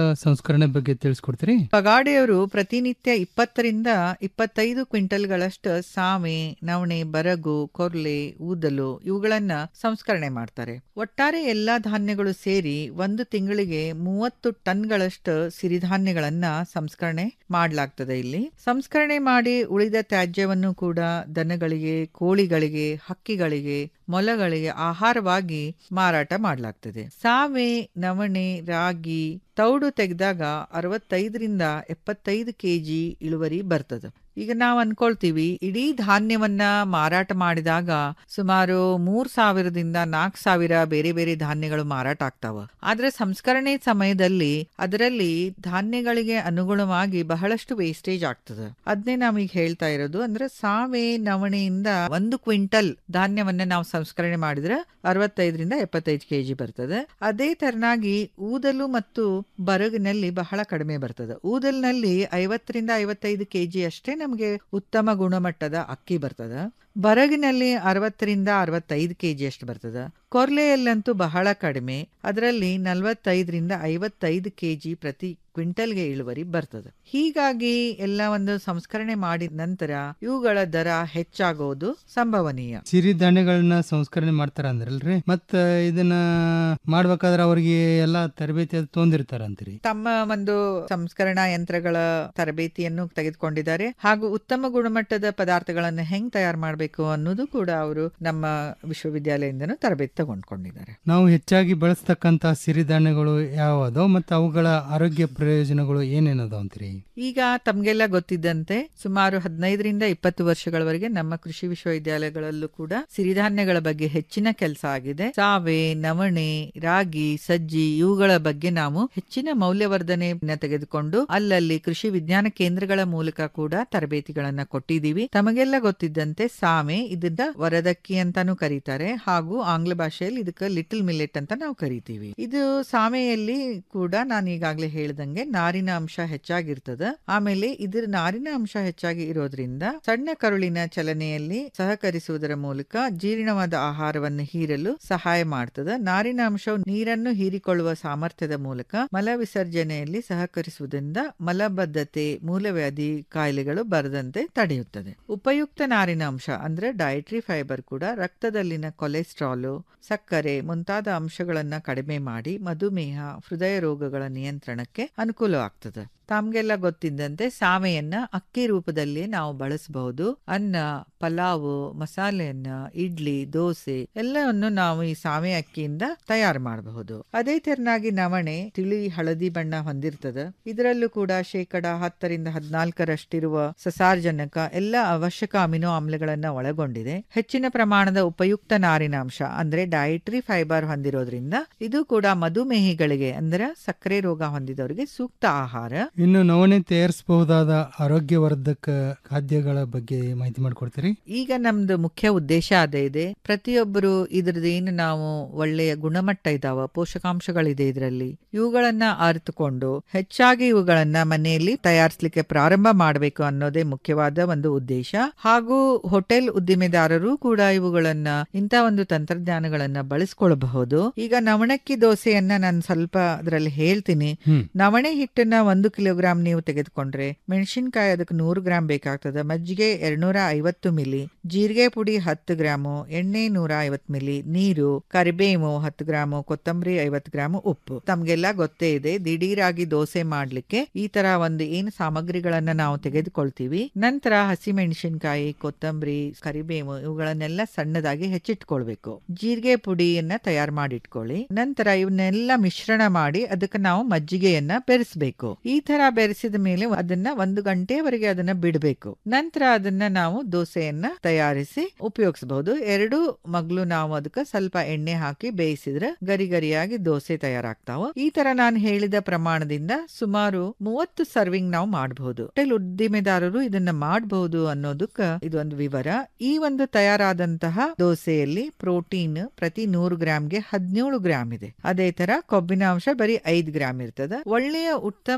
ಸಂಸ್ಕರಣೆ ಬಗ್ಗೆ ತಿಳಿಸ್ಕೊಡ್ತೀರಿ ಪಗಾಡಿಯವರು ಪ್ರತಿನಿತ್ಯ ಇಪ್ಪತ್ತರಿಂದ ಇಪ್ಪತ್ತೈದು ಕ್ವಿಂಟಲ್ಗಳಷ್ಟು ಸಾಮೆ ನವಣೆ ಬರಗು ಕೊರ್ಲೆ ಊದಲು ಇವುಗಳನ್ನ ಸಂಸ್ಕರಣೆ ಮಾಡ್ತಾರೆ ಒಟ್ಟಾರೆ ಎಲ್ಲಾ ಧಾನ್ಯಗಳು ಸೇರಿ ಒಂದು ತಿಂಗಳಿಗೆ ಮೂವತ್ತು ಟನ್ಗಳಷ್ಟು ಸಿರಿಧಾನ್ಯಗಳನ್ನ ಸಂಸ್ಕರಣೆ ಮಾಡಲಾಗ್ತದೆ ಇಲ್ಲಿ ಸಂಸ್ಕರಣೆ ಮಾಡಿ ಉಳಿದ ತ್ಯಾಜ್ಯವನ್ನು ಕೂಡ ದನಗಳಿಗೆ ಕೋಳಿಗಳಿಗೆ ಹಕ್ಕಿಗಳಿಗೆ ಮೊಲಗಳಿಗೆ ಆಹಾರವಾಗಿ ಮಾರಾಟ ಮಾಡಲಾಗ್ತದೆ ಸಾವೆ ನವಣೆ ರಾಗಿ ತೌಡು ತೆಗೆದಾಗ ಅರವತ್ತೈದರಿಂದ ಎಪ್ಪತ್ತೈದು ಕೆಜಿ ಇಳುವರಿ ಬರ್ತದೆ ಈಗ ನಾವು ಅನ್ಕೊಳ್ತೀವಿ ಇಡೀ ಧಾನ್ಯವನ್ನ ಮಾರಾಟ ಮಾಡಿದಾಗ ಸುಮಾರು ಮೂರ್ ಸಾವಿರದಿಂದ ನಾಲ್ಕು ಸಾವಿರ ಬೇರೆ ಬೇರೆ ಧಾನ್ಯಗಳು ಮಾರಾಟ ಆಗ್ತಾವ ಆದ್ರೆ ಸಂಸ್ಕರಣೆ ಸಮಯದಲ್ಲಿ ಅದರಲ್ಲಿ ಧಾನ್ಯಗಳಿಗೆ ಅನುಗುಣವಾಗಿ ಬಹಳಷ್ಟು ವೇಸ್ಟೇಜ್ ಆಗ್ತದೆ ಅದನ್ನೇ ನಾವೀಗ ಹೇಳ್ತಾ ಇರೋದು ಅಂದ್ರೆ ಸಾವೆ ನವಣೆಯಿಂದ ಒಂದು ಕ್ವಿಂಟಲ್ ಧಾನ್ಯವನ್ನ ನಾವು ಸಂಸ್ಕರಣೆ ಮಾಡಿದ್ರೆ ಅರವತ್ತೈದರಿಂದ ಎಪ್ಪತ್ತೈದು ಕೆಜಿ ಬರ್ತದೆ ಅದೇ ತರನಾಗಿ ಊದಲು ಮತ್ತು ಬರಗಿನಲ್ಲಿ ಬಹಳ ಕಡಿಮೆ ಬರ್ತದೆ ಊದಲ್ನಲ್ಲಿ ಐವತ್ತರಿಂದ ಐವತ್ತೈದು ಕೆಜಿ ಅಷ್ಟೇ ನಮಗೆ ಉತ್ತಮ ಗುಣಮಟ್ಟದ ಅಕ್ಕಿ ಬರ್ತದೆ ಬರಗಿನಲ್ಲಿ ಅರವತ್ತರಿಂದ ಅರವತ್ತೈದು ಕೆಜಿ ಅಷ್ಟು ಬರ್ತದೆ ಕೊರ್ಲೆಯಲ್ಲಂತೂ ಬಹಳ ಕಡಿಮೆ ಅದರಲ್ಲಿ ನಲವತ್ತೈದರಿಂದ ಐವತ್ತೈದು ಕೆಜಿ ಪ್ರತಿ ಕ್ವಿಂಟಲ್ಗೆ ಇಳುವರಿ ಬರ್ತದೆ ಹೀಗಾಗಿ ಎಲ್ಲ ಒಂದು ಸಂಸ್ಕರಣೆ ಮಾಡಿದ ನಂತರ ಇವುಗಳ ದರ ಹೆಚ್ಚಾಗೋದು ಸಂಭವನೀಯ ಸಿರಿಧಾನ್ಯಗಳನ್ನ ಸಂಸ್ಕರಣೆ ಮಾಡ್ತಾರ ಅಂದ್ರಲ್ರಿ ಮತ್ತ ಇದನ್ನ ಮಾಡ್ಬೇಕಾದ್ರೆ ಅವ್ರಿಗೆ ಎಲ್ಲಾ ತರಬೇತಿ ಅದು ತೊಂದಿರ್ತಾರ ಅಂತೀರಿ ತಮ್ಮ ಒಂದು ಸಂಸ್ಕರಣಾ ಯಂತ್ರಗಳ ತರಬೇತಿಯನ್ನು ತೆಗೆದುಕೊಂಡಿದ್ದಾರೆ ಹಾಗೂ ಉತ್ತಮ ಗುಣಮಟ್ಟದ ಪದಾರ್ಥಗಳನ್ನು ಹೆಂಗ್ ತಯಾರು ಮಾಡಬೇಕು ಅನ್ನೋದು ಕೂಡ ಅವರು ನಮ್ಮ ವಿಶ್ವವಿದ್ಯಾಲಯದಿಂದನೂ ತರಬೇತಿ ತಗೊಂಡ್ಕೊಂಡಿದ್ದಾರೆ ನಾವು ಹೆಚ್ಚಾಗಿ ಬಳಸ್ತಕ್ಕಂತ ಸಿರಿಧಾನ್ಯಗಳು ಯಾವ ಅದಾವ ಮತ್ತು ಅವುಗಳ ಆರೋಗ್ಯ ಪ್ರಯೋಜನಗಳು ಏನೇನದಾವ ಅಂತೀರಿ ಈಗ ತಮ್ಗೆಲ್ಲ ಗೊತ್ತಿದ್ದಂತೆ ಸುಮಾರು ಹದಿನೈದರಿಂದ ಇಪ್ಪತ್ತು ವರ್ಷಗಳವರೆಗೆ ನಮ್ಮ ಕೃಷಿ ವಿಶ್ವವಿದ್ಯಾಲಯಗಳಲ್ಲೂ ಕೂಡ ಸಿರಿಧಾನ್ಯಗಳ ಬಗ್ಗೆ ಹೆಚ್ಚಿನ ಕೆಲಸ ಆಗಿದೆ ಸಾವೆ ನವಣೆ ರಾಗಿ ಸಜ್ಜಿ ಇವುಗಳ ಬಗ್ಗೆ ನಾವು ಹೆಚ್ಚಿನ ಮೌಲ್ಯವರ್ಧನೆಯನ್ನ ತೆಗೆದುಕೊಂಡು ಅಲ್ಲಲ್ಲಿ ಕೃಷಿ ವಿಜ್ಞಾನ ಕೇಂದ್ರಗಳ ಮೂಲಕ ಕೂಡ ತರಬೇತಿಗಳನ್ನ ಕೊಟ್ಟಿದ್ದೀವಿ ತಮಗೆಲ್ಲ ಗೊತ್ತಿದ್ದಂತೆ ಸಾಮೆ ಇದನ್ನ ವರದಕ್ಕಿ ಅಂತಾನು ಕರೀತಾರೆ ಹಾಗೂ ಆಂಗ್ಲ ಭಾಷೆಯಲ್ಲಿ ಇದಕ್ಕೆ ಲಿಟಲ್ ಮಿಲೆಟ್ ಅಂತ ನಾವು ಕರಿತೀವಿ ಇದು ಸಾಮೆಯಲ್ಲಿ ಕೂಡ ನಾನು ಈಗಾಗಲೇ ಹೇಳ್ದಂಗೆ ನಾರಿನ ಅಂಶ ಹೆಚ್ಚಾಗಿರ್ತದ ಆಮೇಲೆ ಇದ್ರ ನಾರಿನ ಅಂಶ ಹೆಚ್ಚಾಗಿ ಇರೋದ್ರಿಂದ ಸಣ್ಣ ಕರುಳಿನ ಚಲನೆಯಲ್ಲಿ ಸಹಕರಿಸುವುದರ ಮೂಲಕ ಜೀರ್ಣವಾದ ಆಹಾರವನ್ನು ಹೀರಲು ಸಹಾಯ ಮಾಡ್ತದ ನಾರಿನ ಅಂಶವು ನೀರನ್ನು ಹೀರಿಕೊಳ್ಳುವ ಸಾಮರ್ಥ್ಯದ ಮೂಲಕ ಮಲ ವಿಸರ್ಜನೆಯಲ್ಲಿ ಸಹಕರಿಸುವುದರಿಂದ ಮಲಬದ್ಧತೆ ಮೂಲವ್ಯಾಧಿ ಕಾಯಿಲೆಗಳು ಬರದಂತೆ ತಡೆಯುತ್ತದೆ ಉಪಯುಕ್ತ ನಾರಿನ ಅಂಶ ಅಂದ್ರೆ ಡಯಟ್ರಿ ಫೈಬರ್ ಕೂಡ ರಕ್ತದಲ್ಲಿನ ಕೊಲೆಸ್ಟ್ರಾಲು ಸಕ್ಕರೆ ಮುಂತಾದ ಅಂಶಗಳನ್ನ ಕಡಿಮೆ ಮಾಡಿ ಮಧುಮೇಹ ಹೃದಯ ರೋಗಗಳ ನಿಯಂತ್ರಣಕ್ಕೆ ಅನುಕೂಲವಾಗ್ತದೆ ತಮ್ಗೆಲ್ಲ ಗೊತ್ತಿದ್ದಂತೆ ಸಾಮೆಯನ್ನ ಅಕ್ಕಿ ರೂಪದಲ್ಲಿ ನಾವು ಬಳಸಬಹುದು ಅನ್ನ ಪಲಾವು ಮಸಾಲೆಯನ್ನ ಇಡ್ಲಿ ದೋಸೆ ಎಲ್ಲವನ್ನು ನಾವು ಈ ಸಾಮೆ ಅಕ್ಕಿಯಿಂದ ತಯಾರು ಮಾಡಬಹುದು ಅದೇ ತೆರನಾಗಿ ನವಣೆ ತಿಳಿ ಹಳದಿ ಬಣ್ಣ ಹೊಂದಿರ್ತದ ಇದರಲ್ಲೂ ಕೂಡ ಶೇಕಡ ಹತ್ತರಿಂದ ಹದಿನಾಲ್ಕರಷ್ಟಿರುವ ಸಸಾರ್ಜನಕ ಎಲ್ಲ ಅವಶ್ಯಕ ಅಮಿನೋ ಆಮ್ಲಗಳನ್ನ ಒಳಗೊಂಡಿದೆ ಹೆಚ್ಚಿನ ಪ್ರಮಾಣದ ಉಪಯುಕ್ತ ನಾರಿನಾಂಶ ಅಂದ್ರೆ ಡಯಟ್ರಿ ಫೈಬರ್ ಹೊಂದಿರೋದ್ರಿಂದ ಇದು ಕೂಡ ಮಧುಮೇಹಿಗಳಿಗೆ ಅಂದ್ರೆ ಸಕ್ಕರೆ ರೋಗ ಹೊಂದಿದವರಿಗೆ ಸೂಕ್ತ ಆಹಾರ ಇನ್ನು ನವಣೆ ತಯಾರಿಸಬಹುದಾದ ಆರೋಗ್ಯವರ್ಧಕ ಖಾದ್ಯಗಳ ಬಗ್ಗೆ ಮಾಹಿತಿ ಮಾಡಿಕೊಡ್ತೀರಿ ಈಗ ನಮ್ದು ಮುಖ್ಯ ಉದ್ದೇಶ ಅದೇ ಇದೆ ಪ್ರತಿಯೊಬ್ಬರು ಇದ್ರದ್ದು ಏನು ನಾವು ಒಳ್ಳೆಯ ಗುಣಮಟ್ಟ ಇದಾವ ಪೋಷಕಾಂಶಗಳಿದೆ ಇದರಲ್ಲಿ ಇವುಗಳನ್ನ ಅರಿತುಕೊಂಡು ಹೆಚ್ಚಾಗಿ ಇವುಗಳನ್ನ ಮನೆಯಲ್ಲಿ ತಯಾರಿಸಲಿಕ್ಕೆ ಪ್ರಾರಂಭ ಮಾಡಬೇಕು ಅನ್ನೋದೇ ಮುಖ್ಯವಾದ ಒಂದು ಉದ್ದೇಶ ಹಾಗೂ ಹೋಟೆಲ್ ಉದ್ದಿಮೆದಾರರು ಕೂಡ ಇವುಗಳನ್ನ ಇಂಥ ಒಂದು ತಂತ್ರಜ್ಞಾನಗಳನ್ನ ಬಳಸ್ಕೊಳ್ಬಹುದು ಈಗ ನವಣಕ್ಕಿ ದೋಸೆಯನ್ನ ನಾನು ಸ್ವಲ್ಪ ಅದರಲ್ಲಿ ಹೇಳ್ತೀನಿ ಹ್ಮ್. ನವಣೆ ಹಿಟ್ಟನ್ನ ಒಂದು ಕಿಲೋಗ್ರಾಂ ನೀವು ತೆಗೆದುಕೊಂಡ್ರೆ ಮೆಣಸಿನಕಾಯಿ ಅದಕ್ಕೆ ನೂರು ಗ್ರಾಂ ಬೇಕಾಗ್ತದೆ ಮಜ್ಜಿಗೆ ಎರಡ್ನೂರ ಐವತ್ತು ಮಿಲಿ ಜೀರಿಗೆ ಪುಡಿ ಹತ್ತು ಗ್ರಾಮು ಎಣ್ಣೆ ನೂರ ಐವತ್ತು ಮಿಲಿ ನೀರು ಕರಿಬೇವು ಹತ್ತು ಗ್ರಾಮು ಕೊತ್ತಂಬರಿ ಐವತ್ತು ಗ್ರಾಮು ಉಪ್ಪು ತಮ್ಗೆಲ್ಲ ಗೊತ್ತೇ ಇದೆ ದಿಢೀರಾಗಿ ದೋಸೆ ಮಾಡ್ಲಿಕ್ಕೆ ಈ ತರ ಒಂದು ಏನು ಸಾಮಗ್ರಿಗಳನ್ನ ನಾವು ತೆಗೆದುಕೊಳ್ತೀವಿ ನಂತರ ಹಸಿಮೆಣಸಿನಕಾಯಿ ಕೊತ್ತಂಬರಿ ಕರಿಬೇವು ಇವುಗಳನ್ನೆಲ್ಲ ಸಣ್ಣದಾಗಿ ಹೆಚ್ಚಿಟ್ಕೊಳ್ಬೇಕು ಜೀರಿಗೆ ಪುಡಿಯನ್ನ ತಯಾರು ಮಾಡಿಟ್ಕೊಳ್ಳಿ ನಂತರ ಇವನ್ನೆಲ್ಲ ಮಿಶ್ರಣ ಮಾಡಿ ಅದಕ್ಕೆ ನಾವು ಮಜ್ಜಿಗೆಯನ್ನ ಬೆರೆಸಬೇಕು ಈ ತರ ಬೆರೆಸಿದ ಮೇಲೆ ಅದನ್ನ ಒಂದು ಗಂಟೆವರೆಗೆ ಅದನ್ನ ಬಿಡಬೇಕು ನಂತರ ಅದನ್ನ ನಾವು ದೋಸೆಯನ್ನ ತಯಾರಿಸಿ ಉಪಯೋಗಿಸಬಹುದು ಎರಡು ಮಗ್ಲು ನಾವು ಅದಕ್ಕೆ ಸ್ವಲ್ಪ ಎಣ್ಣೆ ಹಾಕಿ ಬೇಯಿಸಿದ್ರೆ ಗರಿ ಗರಿಯಾಗಿ ದೋಸೆ ತಯಾರಾಗ್ತಾವ ಈ ತರ ನಾನು ಹೇಳಿದ ಪ್ರಮಾಣದಿಂದ ಸುಮಾರು ಮೂವತ್ತು ಸರ್ವಿಂಗ್ ನಾವು ಮಾಡಬಹುದು ಹೋಟೆಲ್ ಉದ್ದಿಮೆದಾರರು ಇದನ್ನ ಮಾಡಬಹುದು ಅನ್ನೋದಕ್ಕ ಇದೊಂದು ವಿವರ ಈ ಒಂದು ತಯಾರಾದಂತಹ ದೋಸೆಯಲ್ಲಿ ಪ್ರೋಟೀನ್ ಪ್ರತಿ ನೂರು ಗ್ರಾಮ್ಗೆ ಹದಿನೇಳು ಗ್ರಾಮ್ ಇದೆ ಅದೇ ತರ ಕೊಬ್ಬಿನ ಅಂಶ ಬರೀ ಐದು ಗ್ರಾಮ್ ಇರ್ತದ ಒಳ್ಳೆಯ ಉತ್ತಮ ಗುಣಮಟ್ಟದ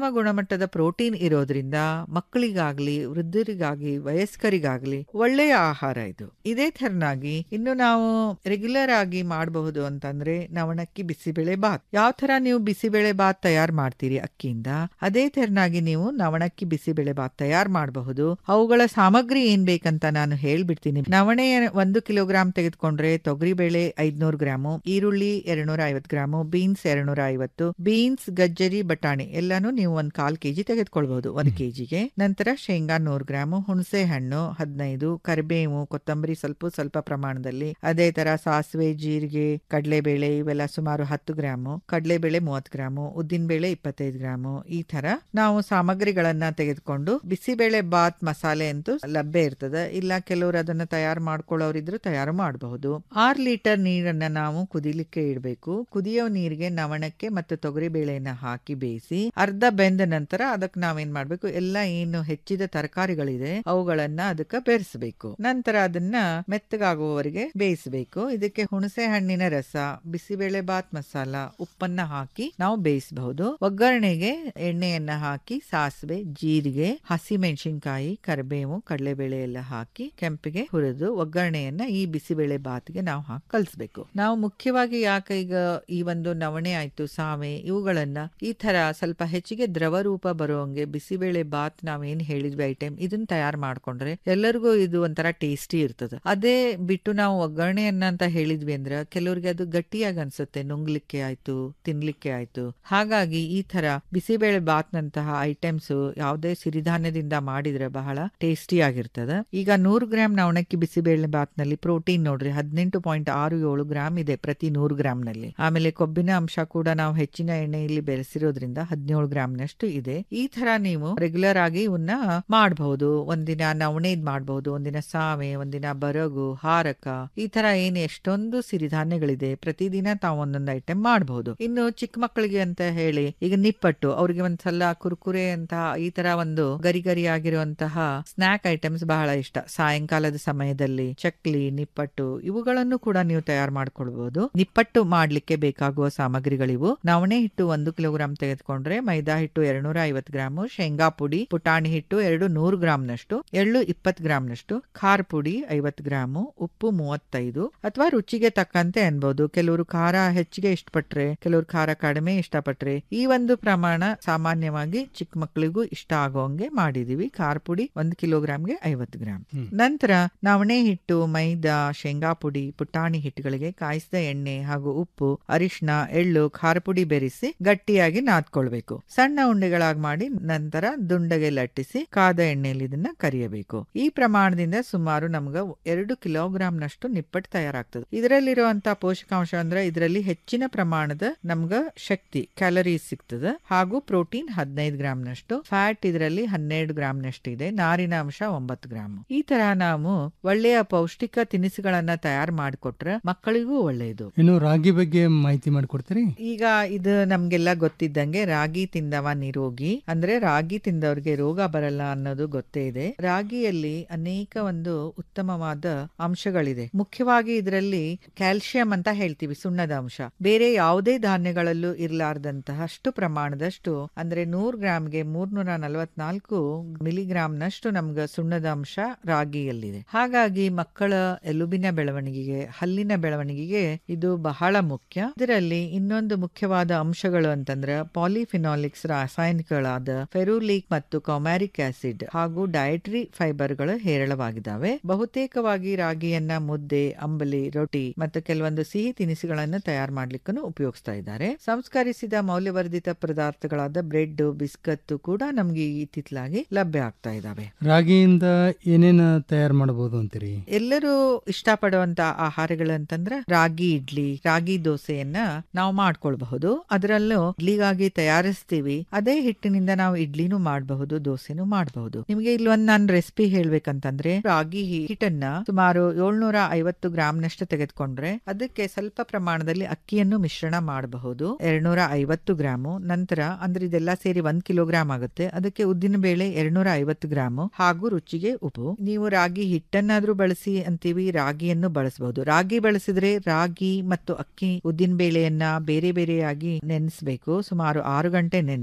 ಗುಣಮಟ್ಟದ ಪ್ರೋಟೀನ್ ಇರೋದ್ರಿಂದ ಮಕ್ಕಳಿಗಾಗ್ಲಿ ವೃದ್ಧರಿಗಾಗಿ ವಯಸ್ಕರಿಗಾಗ್ಲಿ ಒಳ್ಳೆಯ ಆಹಾರ ಇದು ಇದೇ ತೆರನಾಗಿ ಇನ್ನು ನಾವು ರೆಗ್ಯುಲರ್ ಆಗಿ ಮಾಡಬಹುದು ಅಂತಂದ್ರೆ ನವಣಕ್ಕಿ ಬಿಸಿಬೇಳೆ ಬಾತ್ ಯಾವ ತರ ನೀವು ಬಿಸಿಬೇಳೆ ಬಾತ್ ತಯಾರು ಮಾಡ್ತೀರಿ ಅಕ್ಕಿಯಿಂದ ಅದೇ ತೆರನಾಗಿ ನೀವು ನವಣಕ್ಕಿ ಬಿಸಿಬೇಳೆ ಬಾತ್ ತಯಾರು ಮಾಡಬಹುದು ಅವುಗಳ ಸಾಮಗ್ರಿ ಏನ್ ಬೇಕಂತ ನಾನು ಹೇಳ್ಬಿಡ್ತೀನಿ ನವಣೆ ಒಂದು ಕಿಲೋಗ್ರಾಮ್ ತೆಗೆದುಕೊಂಡ್ರೆ ತೊಗರಿ ಬೇಳೆ ಐದ್ನೂರು ಗ್ರಾಮು ಈರುಳ್ಳಿ ಎರಡ್ನೂರ ಐವತ್ತು ಗ್ರಾಮು ಬೀನ್ಸ್ ಎರಡ್ನೂರ ಐವತ್ತು ಬೀನ್ಸ್ ಗಜ್ಜರಿ ಬಟಾಣಿ ಎಲ್ಲಾನು ನೀವು ಒಂದ್ ಕಾಲ್ ಕೆಜಿ ತೆಗೆದುಕೊಳ್ಬಹುದು ಒಂದ್ ಕೆಜಿಗೆ ನಂತರ ಶೇಂಗಾ ನೂರು ಗ್ರಾಮು ಹುಣಸೆ ಹಣ್ಣು ಹದಿನೈದು ಕರಿಬೇವು ಕೊತ್ತಂಬರಿ ಸ್ವಲ್ಪ ಸ್ವಲ್ಪ ಪ್ರಮಾಣದಲ್ಲಿ ಅದೇ ತರ ಸಾಸಿವೆ ಜೀರಿಗೆ ಕಡಲೆಬೇಳೆ ಇವೆಲ್ಲ ಸುಮಾರು ಹತ್ತು ಗ್ರಾಮು ಕಡಲೆಬೇಳೆ ಮೂವತ್ತು ಗ್ರಾಮು ಉದ್ದಿನ ಬೇಳೆ ಇಪ್ಪತ್ತೈದು ಗ್ರಾಮು ಈ ತರ ನಾವು ಸಾಮಗ್ರಿಗಳನ್ನ ತೆಗೆದುಕೊಂಡು ಬಿಸಿಬೇಳೆ ಬಾತ್ ಮಸಾಲೆ ಅಂತೂ ಲಭ್ಯ ಇರ್ತದೆ ಇಲ್ಲ ಕೆಲವರು ಅದನ್ನ ತಯಾರು ಮಾಡ್ಕೊಳ್ಳೋರಿದ್ರು ತಯಾರು ಮಾಡಬಹುದು ಆರ್ ಲೀಟರ್ ನೀರನ್ನ ನಾವು ಕುದಿಲಿಕ್ಕೆ ಇಡಬೇಕು ಕುದಿಯೋ ನೀರಿಗೆ ನವಣಕ್ಕೆ ಮತ್ತು ತೊಗರಿ ಬೇಳೆಯನ್ನ ಹಾಕಿ ಬೇಯಿಸಿ ಅರ್ಧ ಬೆಂದ ನಂತರ ಅದಕ್ಕೆ ನಾವೇನ್ ಮಾಡ್ಬೇಕು ಎಲ್ಲ ಏನು ಹೆಚ್ಚಿದ ತರಕಾರಿಗಳಿದೆ ಅವುಗಳನ್ನ ಅದಕ್ಕೆ ಬೆರೆಸಬೇಕು ನಂತರ ಅದನ್ನ ಮೆತ್ತಗಾಗುವವರೆಗೆ ಬೇಯಿಸಬೇಕು ಇದಕ್ಕೆ ಹುಣಸೆ ಹಣ್ಣಿನ ರಸ ಬಿಸಿಬೇಳೆ ಬಾತ್ ಮಸಾಲ ಉಪ್ಪನ್ನ ಹಾಕಿ ನಾವು ಬೇಯಿಸಬಹುದು ಒಗ್ಗರಣೆಗೆ ಎಣ್ಣೆಯನ್ನ ಹಾಕಿ ಸಾಸಿವೆ ಜೀರಿಗೆ ಹಸಿ ಮೆಣಸಿನಕಾಯಿ ಕರಿಬೇವು ಕಡಲೆಬೇಳೆ ಎಲ್ಲ ಹಾಕಿ ಕೆಂಪಿಗೆ ಹುರಿದು ಒಗ್ಗರಣೆಯನ್ನ ಈ ಬಿಸಿಬೇಳೆ ಬಾತ್ಗೆ ನಾವು ಹಾಕಿ ಕಲಿಸ್ಬೇಕು ನಾವು ಮುಖ್ಯವಾಗಿ ಯಾಕೆ ಈಗ ಈ ಒಂದು ನವಣೆ ಆಯ್ತು ಸಾವೆ ಇವುಗಳನ್ನ ಈ ತರ ಸ್ವಲ್ಪ ಹೆಚ್ಚಿಗೆ ದ್ರವ ರೂಪ ಬರುವಂಗೆ ಬಿಸಿಬೇಳೆ ಬಾತ್ ನಾವೇನ್ ಹೇಳಿದ್ವಿ ಐಟಮ್ ಇದನ್ನ ತಯಾರು ಮಾಡ್ಕೊಂಡ್ರೆ ಎಲ್ಲರಿಗೂ ಇದು ಒಂಥರ ಟೇಸ್ಟಿ ಇರ್ತದೆ ಅದೇ ಬಿಟ್ಟು ನಾವು ಒಗ್ಗರಣೆಯನ್ನ ಅಂತ ಹೇಳಿದ್ವಿ ಅಂದ್ರೆ ಕೆಲವ್ರಿಗೆ ಅದು ಗಟ್ಟಿಯಾಗಿ ಅನ್ಸುತ್ತೆ ನುಂಗ್ಲಿಕ್ಕೆ ಆಯ್ತು ತಿನ್ಲಿಕ್ಕೆ ಆಯ್ತು ಹಾಗಾಗಿ ಈ ತರ ಬಿಸಿಬೇಳೆ ಬಾತ್ ನಂತಹ ಐಟಮ್ಸ್ ಯಾವುದೇ ಸಿರಿಧಾನ್ಯದಿಂದ ಮಾಡಿದ್ರೆ ಬಹಳ ಟೇಸ್ಟಿ ಆಗಿರ್ತದೆ ಈಗ ನೂರು ಗ್ರಾಮ್ ನವಣಕ್ಕಿ ಬಿಸಿಬೇಳೆ ಬಾತ್ ನಲ್ಲಿ ಪ್ರೋಟೀನ್ ನೋಡ್ರಿ ಹದಿನೆಂಟು ಪಾಯಿಂಟ್ ಆರು ಏಳು ಗ್ರಾಮ್ ಇದೆ ಪ್ರತಿ ನೂರು ಗ್ರಾಮ್ ನಲ್ಲಿ ಆಮೇಲೆ ಕೊಬ್ಬಿನ ಅಂಶ ಕೂಡ ನಾವು ಹೆಚ್ಚಿನ ಎಣ್ಣೆಯಲ್ಲಿ ಬೆರೆಸಿರೋದ್ರಿಂದ ಹದಿನೇಳು ಗ್ರಾಮ್ ನಷ್ಟು ಇದೆ ಈ ತರ ನೀವು ರೆಗ್ಯುಲರ್ ಆಗಿ ಇವನ್ನ ಮಾಡಬಹುದು ಒಂದಿನ ನವಣೆದ್ ಮಾಡಬಹುದು ಒಂದಿನ ಸಾವೆ ಒಂದಿನ ಬರಗು ಹಾರಕ ಈ ತರ ಏನ್ ಎಷ್ಟೊಂದು ಸಿರಿಧಾನ್ಯಗಳಿದೆ ಪ್ರತಿದಿನ ತಾವು ಒಂದೊಂದು ಐಟಮ್ ಮಾಡಬಹುದು ಇನ್ನು ಚಿಕ್ಕ ಮಕ್ಕಳಿಗೆ ಅಂತ ಹೇಳಿ ಈಗ ನಿಪ್ಪಟ್ಟು ಅವ್ರಿಗೆ ಒಂದ್ಸಲ ಕುರ್ಕುರೆ ಅಂತ ಈ ತರ ಒಂದು ಗರಿ ಗರಿ ಆಗಿರುವಂತಹ ಸ್ನಾಕ್ ಐಟಮ್ಸ್ ಬಹಳ ಇಷ್ಟ ಸಾಯಂಕಾಲದ ಸಮಯದಲ್ಲಿ ಚಕ್ಲಿ ನಿಪ್ಪಟ್ಟು ಇವುಗಳನ್ನು ಕೂಡ ನೀವು ತಯಾರು ಮಾಡ್ಕೊಳ್ಬಹುದು ನಿಪ್ಪಟ್ಟು ಮಾಡ್ಲಿಕ್ಕೆ ಬೇಕಾಗುವ ಸಾಮಗ್ರಿಗಳಿವು ನವಣೆ ಹಿಟ್ಟು ಒಂದು ಕಿಲೋಗ್ರಾಂ ತೆಗೆದುಕೊಂಡ್ರೆ ಮೈದಾ ಹಿಟ್ಟು ಎರಡ್ನೂರ ಐವತ್ತು ಗ್ರಾಮು ಶೇಂಗಾ ಪುಡಿ ಪುಟಾಣಿ ಹಿಟ್ಟು ಎರಡು ನೂರು ಗ್ರಾಂನಷ್ಟು ಎಳ್ಳು ಇಪ್ಪತ್ತು ಗ್ರಾಂನಷ್ಟು ಖಾರ ಪುಡಿ ಐವತ್ತು ಗ್ರಾಮು ಉಪ್ಪು ಮೂವತ್ತೈದು ಅಥವಾ ರುಚಿಗೆ ತಕ್ಕಂತೆ ಅನ್ಬಹುದು ಕೆಲವರು ಖಾರ ಹೆಚ್ಚಿಗೆ ಇಷ್ಟಪಟ್ರೆ ಕೆಲವರು ಖಾರ ಕಡಿಮೆ ಇಷ್ಟಪಟ್ರೆ ಈ ಒಂದು ಪ್ರಮಾಣ ಸಾಮಾನ್ಯವಾಗಿ ಚಿಕ್ಕ ಮಕ್ಕಳಿಗೂ ಇಷ್ಟ ಆಗೋಂಗೆ ಮಾಡಿದೀವಿ ಖಾರ ಪುಡಿ ಒಂದು ಕಿಲೋಗ್ರಾಂಗೆ ಐವತ್ತು ಗ್ರಾಂ ನಂತರ ನವಣೆ ಹಿಟ್ಟು ಮೈದಾ ಶೇಂಗಾ ಪುಡಿ ಪುಟಾಣಿ ಹಿಟ್ಟುಗಳಿಗೆ ಕಾಯಿಸಿದ ಎಣ್ಣೆ ಹಾಗೂ ಉಪ್ಪು ಅರಿಶಿನ ಎಳ್ಳು ಖಾರ ಪುಡಿ ಬೆರೆಸಿ ಗಟ್ಟಿಯಾಗಿ ನಾದ್ಕೊಳ್ಬೇಕು ಸಣ್ಣ ಉಂಡೆಗಳಾಗಿ ಮಾಡಿ ನಂತರ ದುಂಡಗೆ ಲಟ್ಟಿಸಿ ಕಾದ ಎಣ್ಣೆಯಲ್ಲಿ ಇದನ್ನ ಕರಿಯಬೇಕು ಈ ಪ್ರಮಾಣದಿಂದ ಸುಮಾರು ನಮ್ಗ ಎರಡು ಕಿಲೋಗ್ರಾಂ ನಷ್ಟು ನಿಪ್ಪಟ್ಟು ತಯಾರಾಗ್ತದೆ ಇದರಲ್ಲಿರುವಂತ ಪೋಷಕಾಂಶ ಅಂದ್ರೆ ಇದರಲ್ಲಿ ಹೆಚ್ಚಿನ ಪ್ರಮಾಣದ ನಮ್ಗ ಶಕ್ತಿ ಕ್ಯಾಲರೀಸ್ ಸಿಗ್ತದೆ ಹಾಗೂ ಪ್ರೋಟೀನ್ ಹದಿನೈದು ಗ್ರಾಂ ನಷ್ಟು ಫ್ಯಾಟ್ ಇದರಲ್ಲಿ ಹನ್ನೆರಡು ಗ್ರಾಂ ನಷ್ಟು ಇದೆ ನಾರಿನ ಅಂಶ ಒಂಬತ್ತು ಗ್ರಾಮ್ ಈ ತರ ನಾವು ಒಳ್ಳೆಯ ಪೌಷ್ಟಿಕ ತಿನಿಸುಗಳನ್ನ ತಯಾರು ಮಾಡಿಕೊಟ್ರೆ ಮಕ್ಕಳಿಗೂ ಒಳ್ಳೆಯದು ಇನ್ನು ರಾಗಿ ಬಗ್ಗೆ ಮಾಹಿತಿ ಮಾಡಿಕೊಡ್ತೀರಿ ಈಗ ಇದು ನಮ್ಗೆಲ್ಲ ಗೊತ್ತಿದ್ದಂಗೆ ರಾಗಿ ತಿಂದವ ನಿರೋಗಿ ಅಂದ್ರೆ ರಾಗಿ ತಿಂದವ್ರಿಗೆ ರೋಗ ಬರಲ್ಲ ಅನ್ನೋದು ಗೊತ್ತೇ ಇದೆ ರಾಗಿಯಲ್ಲಿ ಅನೇಕ ಒಂದು ಉತ್ತಮವಾದ ಅಂಶಗಳಿದೆ ಮುಖ್ಯವಾಗಿ ಇದರಲ್ಲಿ ಕ್ಯಾಲ್ಸಿಯಂ ಅಂತ ಹೇಳ್ತೀವಿ ಸುಣ್ಣದ ಅಂಶ ಬೇರೆ ಯಾವುದೇ ಧಾನ್ಯಗಳಲ್ಲೂ ಇರಲಾರ್ದಂತಹ ಅಷ್ಟು ಪ್ರಮಾಣದಷ್ಟು ಅಂದ್ರೆ ನೂರ್ ಗ್ರಾಮ್ಗೆ ಮೂರ್ನೂರ ನಲವತ್ನಾಲ್ಕು ಮಿಲಿಗ್ರಾಂನಷ್ಟು ನಮ್ಗೆ ಸುಣ್ಣದ ಅಂಶ ರಾಗಿಯಲ್ಲಿದೆ ಹಾಗಾಗಿ ಮಕ್ಕಳ ಎಲುಬಿನ ಬೆಳವಣಿಗೆಗೆ ಹಲ್ಲಿನ ಬೆಳವಣಿಗೆಗೆ ಇದು ಬಹಳ ಮುಖ್ಯ ಇದರಲ್ಲಿ ಇನ್ನೊಂದು ಮುಖ್ಯವಾದ ಅಂಶಗಳು ಅಂತಂದ್ರೆ ಪಾಲಿಫಿನಾಲಿಕ್ಸ್ ರಾಸಾಯನಿಕಗಳಾದ ಫೆರುಲಿಕ್ ಮತ್ತು ಕೌಮ್ಯಾರಿಕ್ ಆಸಿಡ್ ಹಾಗೂ ಡಯಟರಿ ಫೈಬರ್ಗಳು ಹೇರಳವಾಗಿದ್ದಾವೆ ಬಹುತೇಕವಾಗಿ ರಾಗಿಯನ್ನ ಮುದ್ದೆ ಅಂಬಲಿ ರೊಟ್ಟಿ ಮತ್ತು ಕೆಲವೊಂದು ಸಿಹಿ ತಿನಿಸುಗಳನ್ನು ತಯಾರು ಮಾಡ್ಲಿಕ್ಕೂ ಉಪಯೋಗಿಸ್ತಾ ಇದ್ದಾರೆ ಸಂಸ್ಕರಿಸಿದ ಮೌಲ್ಯವರ್ಧಿತ ಪದಾರ್ಥಗಳಾದ ಬ್ರೆಡ್ ಬಿಸ್ಕತ್ ಕೂಡ ನಮ್ಗೆ ಇತ್ತಿತ್ತಲಾಗಿ ಲಭ್ಯ ಆಗ್ತಾ ಇದಾವೆ ರಾಗಿಯಿಂದ ಏನೇನ ತಯಾರು ಮಾಡಬಹುದು ಅಂತೀರಿ ಎಲ್ಲರೂ ಇಷ್ಟಪಡುವಂತ ಆಹಾರಗಳಂತಂದ್ರ ರಾಗಿ ಇಡ್ಲಿ ರಾಗಿ ದೋಸೆಯನ್ನ ನಾವು ಮಾಡ್ಕೊಳ್ಬಹುದು ಅದರಲ್ಲೂ ಇಡ್ಲಿಗಾಗಿ ತಯಾರಿಸ್ತೀವಿ ಅದೇ ಹಿಟ್ಟಿನಿಂದ ನಾವು ಇಡ್ಲಿನೂ ಮಾಡಬಹುದು ದೋಸೆನೂ ಮಾಡಬಹುದು ನಿಮ್ಗೆ ಇಲ್ಲೊಂದ್ ನಾನು ರೆಸಿಪಿ ಹೇಳ್ಬೇಕಂತಂದ್ರೆ ರಾಗಿ ಹಿಟ್ಟನ್ನ ಸುಮಾರು ಏಳ್ನೂರ ಐವತ್ತು ಗ್ರಾಂನಷ್ಟು ತೆಗೆದುಕೊಂಡ್ರೆ ಅದಕ್ಕೆ ಸ್ವಲ್ಪ ಪ್ರಮಾಣದಲ್ಲಿ ಅಕ್ಕಿಯನ್ನು ಮಿಶ್ರಣ ಮಾಡಬಹುದು ಎರಡ್ನೂರ ಐವತ್ತು ಗ್ರಾಮು ನಂತರ ಅಂದ್ರೆ ಇದೆಲ್ಲ ಸೇರಿ ಒಂದ್ ಕಿಲೋಗ್ರಾಮ್ ಆಗುತ್ತೆ ಅದಕ್ಕೆ ಉದ್ದಿನ ಬೇಳೆ ಎರಡ್ನೂರ ಐವತ್ತು ಗ್ರಾಮು ಹಾಗೂ ರುಚಿಗೆ ಉಪ್ಪು ನೀವು ರಾಗಿ ಹಿಟ್ಟನ್ನಾದ್ರೂ ಬಳಸಿ ಅಂತೀವಿ ರಾಗಿಯನ್ನು ಬಳಸಬಹುದು ರಾಗಿ ಬಳಸಿದ್ರೆ ರಾಗಿ ಮತ್ತು ಅಕ್ಕಿ ಉದ್ದಿನ ಬೇಳೆಯನ್ನ ಬೇರೆ ಬೇರೆಯಾಗಿ ನೆನೆಸಬೇಕು ಸುಮಾರು ಆರು ಗಂಟೆ ನೆನೆಸಿ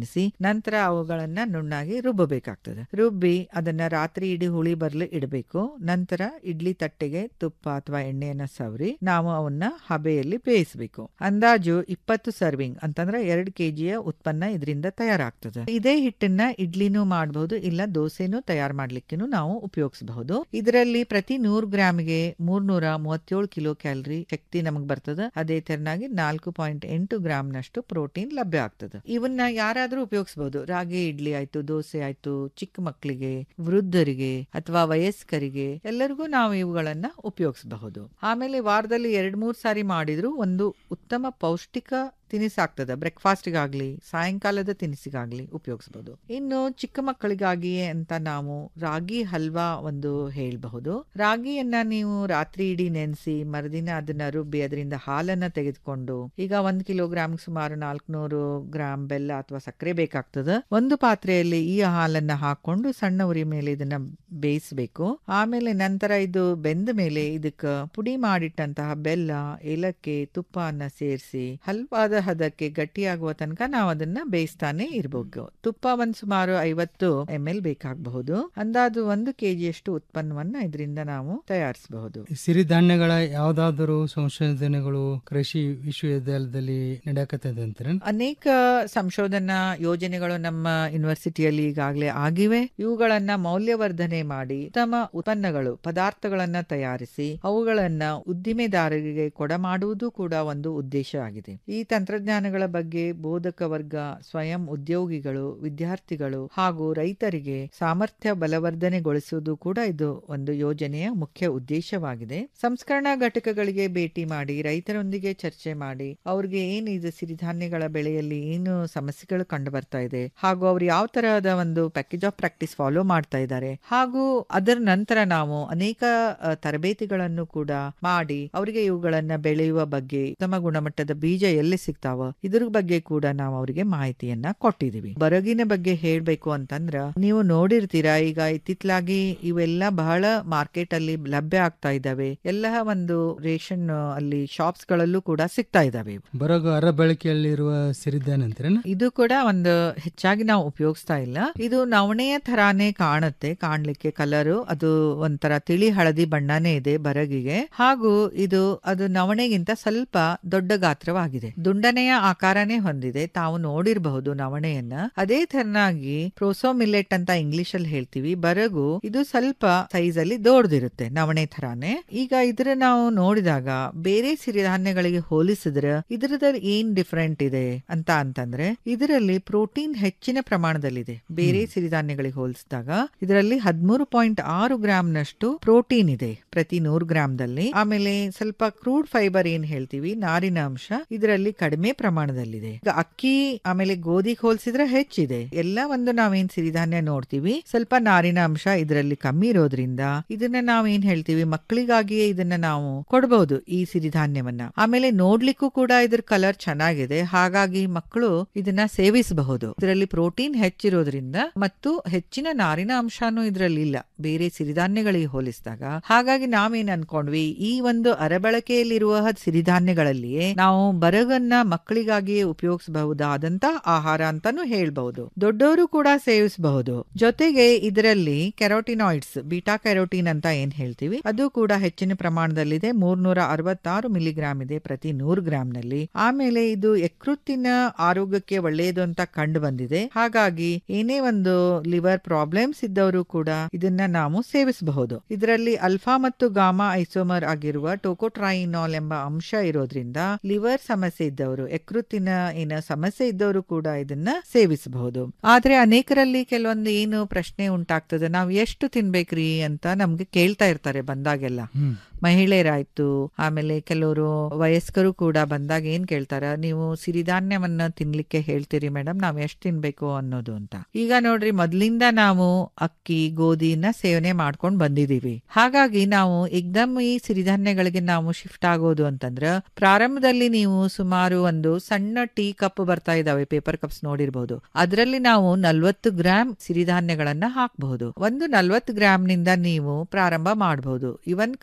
ನಂತರ ಅವುಗಳನ್ನ ನುಣ್ಣಾಗಿ ರುಬ್ಬಬೇಕಾಗ್ತದೆ ರುಬ್ಬಿ ಅದನ್ನ ರಾತ್ರಿ ಇಡೀ ಹುಳಿ ಬರ್ಲು ಇಡಬೇಕು ನಂತರ ಇಡ್ಲಿ ತಟ್ಟೆಗೆ ತುಪ್ಪ ಅಥವಾ ಎಣ್ಣೆಯನ್ನ ಸವರಿ ನಾವು ಅವನ್ನ ಹಬೆಯಲ್ಲಿ ಬೇಯಿಸಬೇಕು ಅಂದಾಜು ಇಪ್ಪತ್ತು ಸರ್ವಿಂಗ್ ಅಂತಂದ್ರೆ ಎರಡು ಕೆಜಿಯ ಉತ್ಪನ್ನ ಇದರಿಂದ ತಯಾರಾಗ್ತದೆ ಇದೇ ಹಿಟ್ಟನ್ನ ಇಡ್ಲಿನೂ ಮಾಡಬಹುದು ಇಲ್ಲ ದೋಸೆನೂ ತಯಾರು ಮಾಡ್ಲಿಕ್ಕೂ ನಾವು ಉಪಯೋಗಿಸಬಹುದು ಇದರಲ್ಲಿ ಪ್ರತಿ ನೂರು ಗ್ರಾಮ್ಗೆ ಮೂರ್ನೂರ ಮೂವತ್ತೇಳು ಕಿಲೋ ಕ್ಯಾಲರಿ ಶಕ್ತಿ ನಮಗ್ ಬರ್ತದೆ ಅದೇ ತೆರನಾಗಿ ನಾಲ್ಕು ಪಾಯಿಂಟ್ ಎಂಟು ಗ್ರಾಮ್ ನಷ್ಟು ಪ್ರೋಟೀನ್ ಲಭ್ಯ ಆಗ್ತದೆ ಇವನ್ನ ಯಾರಾದ್ರೂ ಉಪಯೋಗಿಸಬಹುದು ರಾಗಿ ಇಡ್ಲಿ ಆಯ್ತು ದೋಸೆ ಆಯ್ತು ಚಿಕ್ಕ ಮಕ್ಕಳಿಗೆ ವೃದ್ಧರಿಗೆ ಅಥವಾ ವಯಸ್ಕರಿಗೆ ಎಲ್ಲರಿಗೂ ನಾವು ಇವುಗಳನ್ನ ಉಪಯೋಗಿಸಬಹುದು ಆಮೇಲೆ ವಾರದಲ್ಲಿ ಎರಡ್ ಮೂರ್ ಸಾರಿ ಮಾಡಿದ್ರು ಒಂದು ಉತ್ತಮ ಪೌಷ್ಟಿಕ ತಿನಿಸಾಗ್ತದೆ ಬ್ರೇಕ್ಫಾಸ್ಟ್ಗಾಗ್ಲಿ ಸಾಯಂಕಾಲದ ತಿನಿಸಿಗಾಗ್ಲಿ ಉಪಯೋಗಿಸಬಹುದು ಇನ್ನು ಚಿಕ್ಕ ಮಕ್ಕಳಿಗಾಗಿಯೇ ಅಂತ ನಾವು ರಾಗಿ ಹಲ್ವಾ ಒಂದು ಹೇಳಬಹುದು ರಾಗಿಯನ್ನ ನೀವು ರಾತ್ರಿ ಇಡೀ ನೆನೆಸಿ ಮರುದಿನ ಅದನ್ನ ರುಬ್ಬಿ ಅದರಿಂದ ಹಾಲನ್ನ ತೆಗೆದುಕೊಂಡು ಈಗ ಒಂದ್ ಕಿಲೋಗ್ರಾಮ್ ಸುಮಾರು ನಾಲ್ಕುನೂರು ಗ್ರಾಮ್ ಬೆಲ್ಲ ಅಥವಾ ಸಕ್ಕರೆ ಬೇಕಾಗ್ತದೆ ಒಂದು ಪಾತ್ರೆಯಲ್ಲಿ ಈ ಹಾಲನ್ನ ಹಾಕೊಂಡು ಸಣ್ಣ ಉರಿ ಮೇಲೆ ಇದನ್ನ ಬೇಯಿಸಬೇಕು ಆಮೇಲೆ ನಂತರ ಇದು ಬೆಂದ ಮೇಲೆ ಇದಕ್ಕ ಪುಡಿ ಮಾಡಿಟ್ಟಂತಹ ಬೆಲ್ಲ ಏಲಕ್ಕಿ ತುಪ್ಪವನ್ನ ಸೇರಿಸಿ ಹಲ್ವಾದ ಹದಕ್ಕೆ ಗಟ್ಟಿಯಾಗುವ ತನಕ ನಾವು ಅದನ್ನ ಬೇಯಿಸ್ತಾನೆ ಇರಬೇಕು ತುಪ್ಪ ಒಂದ್ ಸುಮಾರು ಐವತ್ತು ಎಂ ಎಲ್ ಬೇಕಾಗಬಹುದು ಅಂದಾಜು ಒಂದು ಕೆಜಿಯಷ್ಟು ಉತ್ಪನ್ನವನ್ನ ಇದರಿಂದ ನಾವು ತಯಾರಿಸಬಹುದು ಸಿರಿಧಾನ್ಯಗಳ ಯಾವ್ದಾದರೂ ಸಂಶೋಧನೆಗಳು ಕೃಷಿ ವಿಶ್ವವಿದ್ಯಾಲಯದಲ್ಲಿ ನಡೆಯಕತ್ತದೆ ಅಂತೀರ ಅನೇಕ ಸಂಶೋಧನಾ ಯೋಜನೆಗಳು ನಮ್ಮ ಯೂನಿವರ್ಸಿಟಿಯಲ್ಲಿ ಈಗಾಗಲೇ ಆಗಿವೆ ಇವುಗಳನ್ನ ಮೌಲ್ಯವರ್ಧನೆ ಮಾಡಿ ಉತ್ತಮ ಉತ್ಪನ್ನಗಳು ಪದಾರ್ಥಗಳನ್ನ ತಯಾರಿಸಿ ಅವುಗಳನ್ನ ಉದ್ದಿಮೆದಾರರಿಗೆ ಕೊಡಮಾಡುವುದು ಕೂಡ ಒಂದು ಉದ್ದೇಶ ಆಗಿದೆ ಈ ತಂತ್ರಜ್ಞಾನಗಳ ಬಗ್ಗೆ ಬೋಧಕ ವರ್ಗ ಸ್ವಯಂ ಉದ್ಯೋಗಿಗಳು ವಿದ್ಯಾರ್ಥಿಗಳು ಹಾಗೂ ರೈತರಿಗೆ ಸಾಮರ್ಥ್ಯ ಬಲವರ್ಧನೆಗೊಳಿಸುವುದು ಕೂಡ ಇದು ಒಂದು ಯೋಜನೆಯ ಮುಖ್ಯ ಉದ್ದೇಶವಾಗಿದೆ ಸಂಸ್ಕರಣಾ ಘಟಕಗಳಿಗೆ ಭೇಟಿ ಮಾಡಿ ರೈತರೊಂದಿಗೆ ಚರ್ಚೆ ಮಾಡಿ ಅವ್ರಿಗೆ ಏನು ಇದು ಸಿರಿಧಾನ್ಯಗಳ ಬೆಳೆಯಲ್ಲಿ ಏನು ಸಮಸ್ಯೆಗಳು ಕಂಡು ಬರ್ತಾ ಇದೆ ಹಾಗೂ ಅವ್ರು ಯಾವ ತರಹದ ಒಂದು ಪ್ಯಾಕೇಜ್ ಆಫ್ ಪ್ರಾಕ್ಟೀಸ್ ಫಾಲೋ ಮಾಡ್ತಾ ಇದ್ದಾರೆ ಹಾಗೂ ಅದರ ನಂತರ ನಾವು ಅನೇಕ ಅ, ತರಬೇತಿಗಳನ್ನು ಕೂಡ ಮಾಡಿ ಅವರಿಗೆ ಇವುಗಳನ್ನ ಬೆಳೆಯುವ ಬಗ್ಗೆ ಉತ್ತಮ ಗುಣಮಟ್ಟದ ಬೀಜ ಎಲ್ಲಿ ಸಿಗ್ತಾವ ಇದ್ರ ಬಗ್ಗೆ ಕೂಡ ನಾವು ಅವರಿಗೆ ಮಾಹಿತಿಯನ್ನ ಕೊಟ್ಟಿದೀವಿ ಬರಗಿನ ಬಗ್ಗೆ ಹೇಳ್ಬೇಕು ಅಂತಂದ್ರ ನೀವು ನೋಡಿರ್ತೀರಾ ಈಗ ಇತ್ತಿತ್ತಲಾಗಿ ಇವೆಲ್ಲ ಬಹಳ ಮಾರ್ಕೆಟ್ ಅಲ್ಲಿ ಲಭ್ಯ ಆಗ್ತಾ ಇದಾವೆ ಎಲ್ಲ ಒಂದು ರೇಷನ್ ಅಲ್ಲಿ ಶಾಪ್ಸ್ ಗಳಲ್ಲೂ ಕೂಡ ಸಿಗ್ತಾ ಇದಾವೆ ಇವು. ಬರೋಗ ಅರ ಬಳಕೆಯಲ್ಲಿರುವ ಸಿರಿಧಾನ್ಯ ಅಂತೀರೇನ ಇದು ಕೂಡ ಒಂದು ಹೆಚ್ಚಾಗಿ ನಾವು ಉಪಯೋಗಿಸ್ತಾ ಇಲ್ಲ ಇದು ನವಣೆಯ ತರಾನೇ ಕಾಣುತ್ತೆ ಕಾಣ್ಲಿಕ್ಕೆ ಕಲರು ಅದು ಒಂಥರ ತಿಳಿ ಹಳದಿ ಬಣ್ಣನೇ ಇದೆ ಬರಗಿಗೆ ಹಾಗೂ ಇದು ಅದು ನವಣೆಗಿಂತ ಸ್ವಲ್ಪ ದೊಡ್ಡ ಗಾತ್ರವಾಗಿದೆ ದುಂಡನೆಯ ಆಕಾರನೇ ಹೊಂದಿದೆ ತಾವು ನೋಡಿರಬಹುದು ನವಣೆಯನ್ನ ಅದೇ ತರನಾಗಿ ಪ್ರೋಸೋ ಮಿಲೆಟ್ ಅಂತ ಇಂಗ್ಲಿಷ್ ಅಲ್ಲಿ ಹೇಳ್ತೀವಿ ಬರಗು ಇದು ಸ್ವಲ್ಪ ಸೈಜ್ ಅಲ್ಲಿ ದೊಡ್ಡದಿರುತ್ತೆ ನವಣೆ ತರಾನೇ ಈಗ ಇದ್ರ ನಾವು ನೋಡಿದಾಗ ಬೇರೆ ಸಿರಿಧಾನ್ಯಗಳಿಗೆ ಹೋಲಿಸಿದ್ರೆ ಇದ್ರದಲ್ಲಿ ಏನ್ ಡಿಫರೆಂಟ್ ಇದೆ ಅಂತ ಅಂತಂದ್ರೆ ಇದರಲ್ಲಿ ಪ್ರೋಟೀನ್ ಹೆಚ್ಚಿನ ಪ್ರಮಾಣದಲ್ಲಿದೆ ಬೇರೆ ಸಿರಿಧಾನ್ಯಗಳಿಗೆ ಹೋಲಿಸಿದಾಗ ಇದರಲ್ಲಿ ಹದಿಮೂರು ಪಾಯಿಂಟ್ ಆರು ಗ್ರಾಮ್ ನಷ್ಟು ಪ್ರೋಟೀನ್ ಇದೆ ಪ್ರತಿ ನೂರು ಗ್ರಾಮ್ದಲ್ಲಿ ಆಮೇಲೆ ಸ್ವಲ್ಪ ಕ್ರೂಡ್ ಫೈಬರ್ ಏನ್ ಹೇಳ್ತೀವಿ ನಾರಿನ ಅಂಶ ಇದರಲ್ಲಿ ಕಡಿಮೆ ಪ್ರಮಾಣದಲ್ಲಿದೆ ಈಗ ಅಕ್ಕಿ ಆಮೇಲೆ ಗೋಧಿಗೆ ಹೋಲಿಸಿದ್ರೆ ಹೆಚ್ಚಿದೆ ಎಲ್ಲ ಒಂದು ನಾವೇನ್ ಸಿರಿಧಾನ್ಯ ನೋಡ್ತೀವಿ ಸ್ವಲ್ಪ ನಾರಿನ ಅಂಶ ಇದರಲ್ಲಿ ಕಮ್ಮಿ ಇರೋದ್ರಿಂದ ಇದನ್ನ ನಾವೇನ್ ಹೇಳ್ತೀವಿ ಮಕ್ಕಳಿಗಾಗಿಯೇ ಇದನ್ನ ನಾವು ಕೊಡಬಹುದು ಈ ಸಿರಿಧಾನ್ಯವನ್ನ ಆಮೇಲೆ ನೋಡ್ಲಿಕ್ಕೂ ಕೂಡ ಇದ್ರ ಕಲರ್ ಚೆನ್ನಾಗಿದೆ ಹಾಗಾಗಿ ಮಕ್ಕಳು ಇದನ್ನ ಸೇವಿಸಬಹುದು ಇದರಲ್ಲಿ ಪ್ರೋಟೀನ್ ಹೆಚ್ಚಿರೋದ್ರಿಂದ ಮತ್ತು ಹೆಚ್ಚಿನ ನಾರಿನ ಅಂಶನೂ ಇದರಲ್ಲಿ ಇಲ್ಲ ಬೇರೆ ಸಿರಿಧಾನ್ಯಗಳಿಗೆ ಹೋಲಿಸಿದಾಗ ಹಾಗಾಗಿ ನಾವೇನ್ ಅನ್ಕೊಂಡ್ವಿ ಈ ಒಂದು ಅರಬಳಕೆಯಲ್ಲಿರುವ ಸಿರಿಧಾನ್ಯಗಳಲ್ಲಿಯೇ ನಾವು ಬರಗನ್ನ ಮಕ್ಕಳಿಗಾಗಿಯೇ ಉಪಯೋಗಿಸಬಹುದಾದಂತ ಆಹಾರ ಅಂತಾನು ಹೇಳ್ಬಹುದು ದೊಡ್ಡವರು ಕೂಡ ಸೇವಿಸಬಹುದು ಜೊತೆಗೆ ಇದರಲ್ಲಿ ಕೆರೋಟಿನಾಯ್ಡ್ಸ್ ಬೀಟಾ ಕೆರೋಟಿನ್ ಅಂತ ಏನ್ ಹೇಳ್ತೀವಿ ಅದು ಕೂಡ ಹೆಚ್ಚಿನ ಪ್ರಮಾಣದಲ್ಲಿದೆ ಮೂರ್ನೂರ ಅರವತ್ತಾರು ಮಿಲಿಗ್ರಾಮ್ ಇದೆ ಪ್ರತಿ ನೂರು ಗ್ರಾಮ್ ನಲ್ಲಿ ಆಮೇಲೆ ಇದು ಯಕೃತ್ತಿನ ಆರೋಗ್ಯಕ್ಕೆ ಒಳ್ಳೆಯದು ಅಂತ ಕಂಡು ಬಂದಿದೆ ಹಾಗಾಗಿ ಏನೇ ಒಂದು ಲಿವರ್ ಪ್ರಾಬ್ಲಮ್ಸ್ ಇದ್ದವರು ಕೂಡ ಇದನ್ನ ನಾವು ಸೇವಿಸಬಹುದು ಇದರಲ್ಲಿ ಅಲ್ಫಾ ಮತ್ತು ಗಾಮಾ ಐಸೋಮರ್ ಆಗಿರುವ ಟೋಕೋಟ್ರಾಯಿನಾಲ್ ಎಂಬ ಅಂಶ ಇರೋದ್ರಿಂದ ಲಿವರ್ ಸಮಸ್ಯೆ ಇದ್ದವರು ಯಕೃತ್ತಿನ ಏನ ಸಮಸ್ಯೆ ಇದ್ದವರು ಕೂಡ ಇದನ್ನ ಸೇವಿಸಬಹುದು ಆದ್ರೆ ಅನೇಕರಲ್ಲಿ ಕೆಲವೊಂದು ಏನು ಪ್ರಶ್ನೆ ಉಂಟಾಗ್ತದೆ ನಾವು ಎಷ್ಟು ತಿನ್ಬೇಕ್ರಿ ಅಂತ ನಮ್ಗೆ ಕೇಳ್ತಾ ಇರ್ತಾರೆ ಬಂದಾಗೆಲ್ಲ ಮಹಿಳೆಯರಾಯ್ತು ಆಮೇಲೆ ಕೆಲವರು ವಯಸ್ಕರು ಕೂಡ ಬಂದಾಗ ಏನ್ ಕೇಳ್ತಾರ ನೀವು ಸಿರಿಧಾನ್ಯವನ್ನ ತಿನ್ಲಿಕ್ಕೆ ಹೇಳ್ತೀರಿ ಮೇಡಮ್ ನಾವ್ ಎಷ್ಟ್ ತಿನ್ಬೇಕು ಅನ್ನೋದು ಅಂತ ಈಗ ನೋಡ್ರಿ ಮೊದ್ಲಿಂದ ನಾವು ಅಕ್ಕಿ ಗೋಧಿನ ಸೇವನೆ ಮಾಡ್ಕೊಂಡ್ ಬಂದಿದೀವಿ ಹಾಗಾಗಿ ನಾವು ಏಕ್ದಮ್ ಈ ಸಿರಿಧಾನ್ಯಗಳಿಗೆ ನಾವು ಶಿಫ್ಟ್ ಆಗೋದು ಅಂತಂದ್ರ ಪ್ರಾರಂಭದಲ್ಲಿ ನೀವು ಸುಮಾರು ಒಂದು ಸಣ್ಣ ಟೀ ಕಪ್ ಬರ್ತಾ ಇದಾವೆ ಪೇಪರ್ ಕಪ್ಸ್ ನೋಡಿರ್ಬಹುದು ಅದರಲ್ಲಿ ನಾವು ನಲ್ವತ್ತು ಗ್ರಾಮ್ ಸಿರಿಧಾನ್ಯಗಳನ್ನ ಹಾಕಬಹುದು ಒಂದು ನಲ್ವತ್ತು ಗ್ರಾಮ್ ನಿಂದ ನೀವು ಪ್ರಾರಂಭ ಮಾಡಬಹುದು ಇವನ್ ಕಡಿಮೆ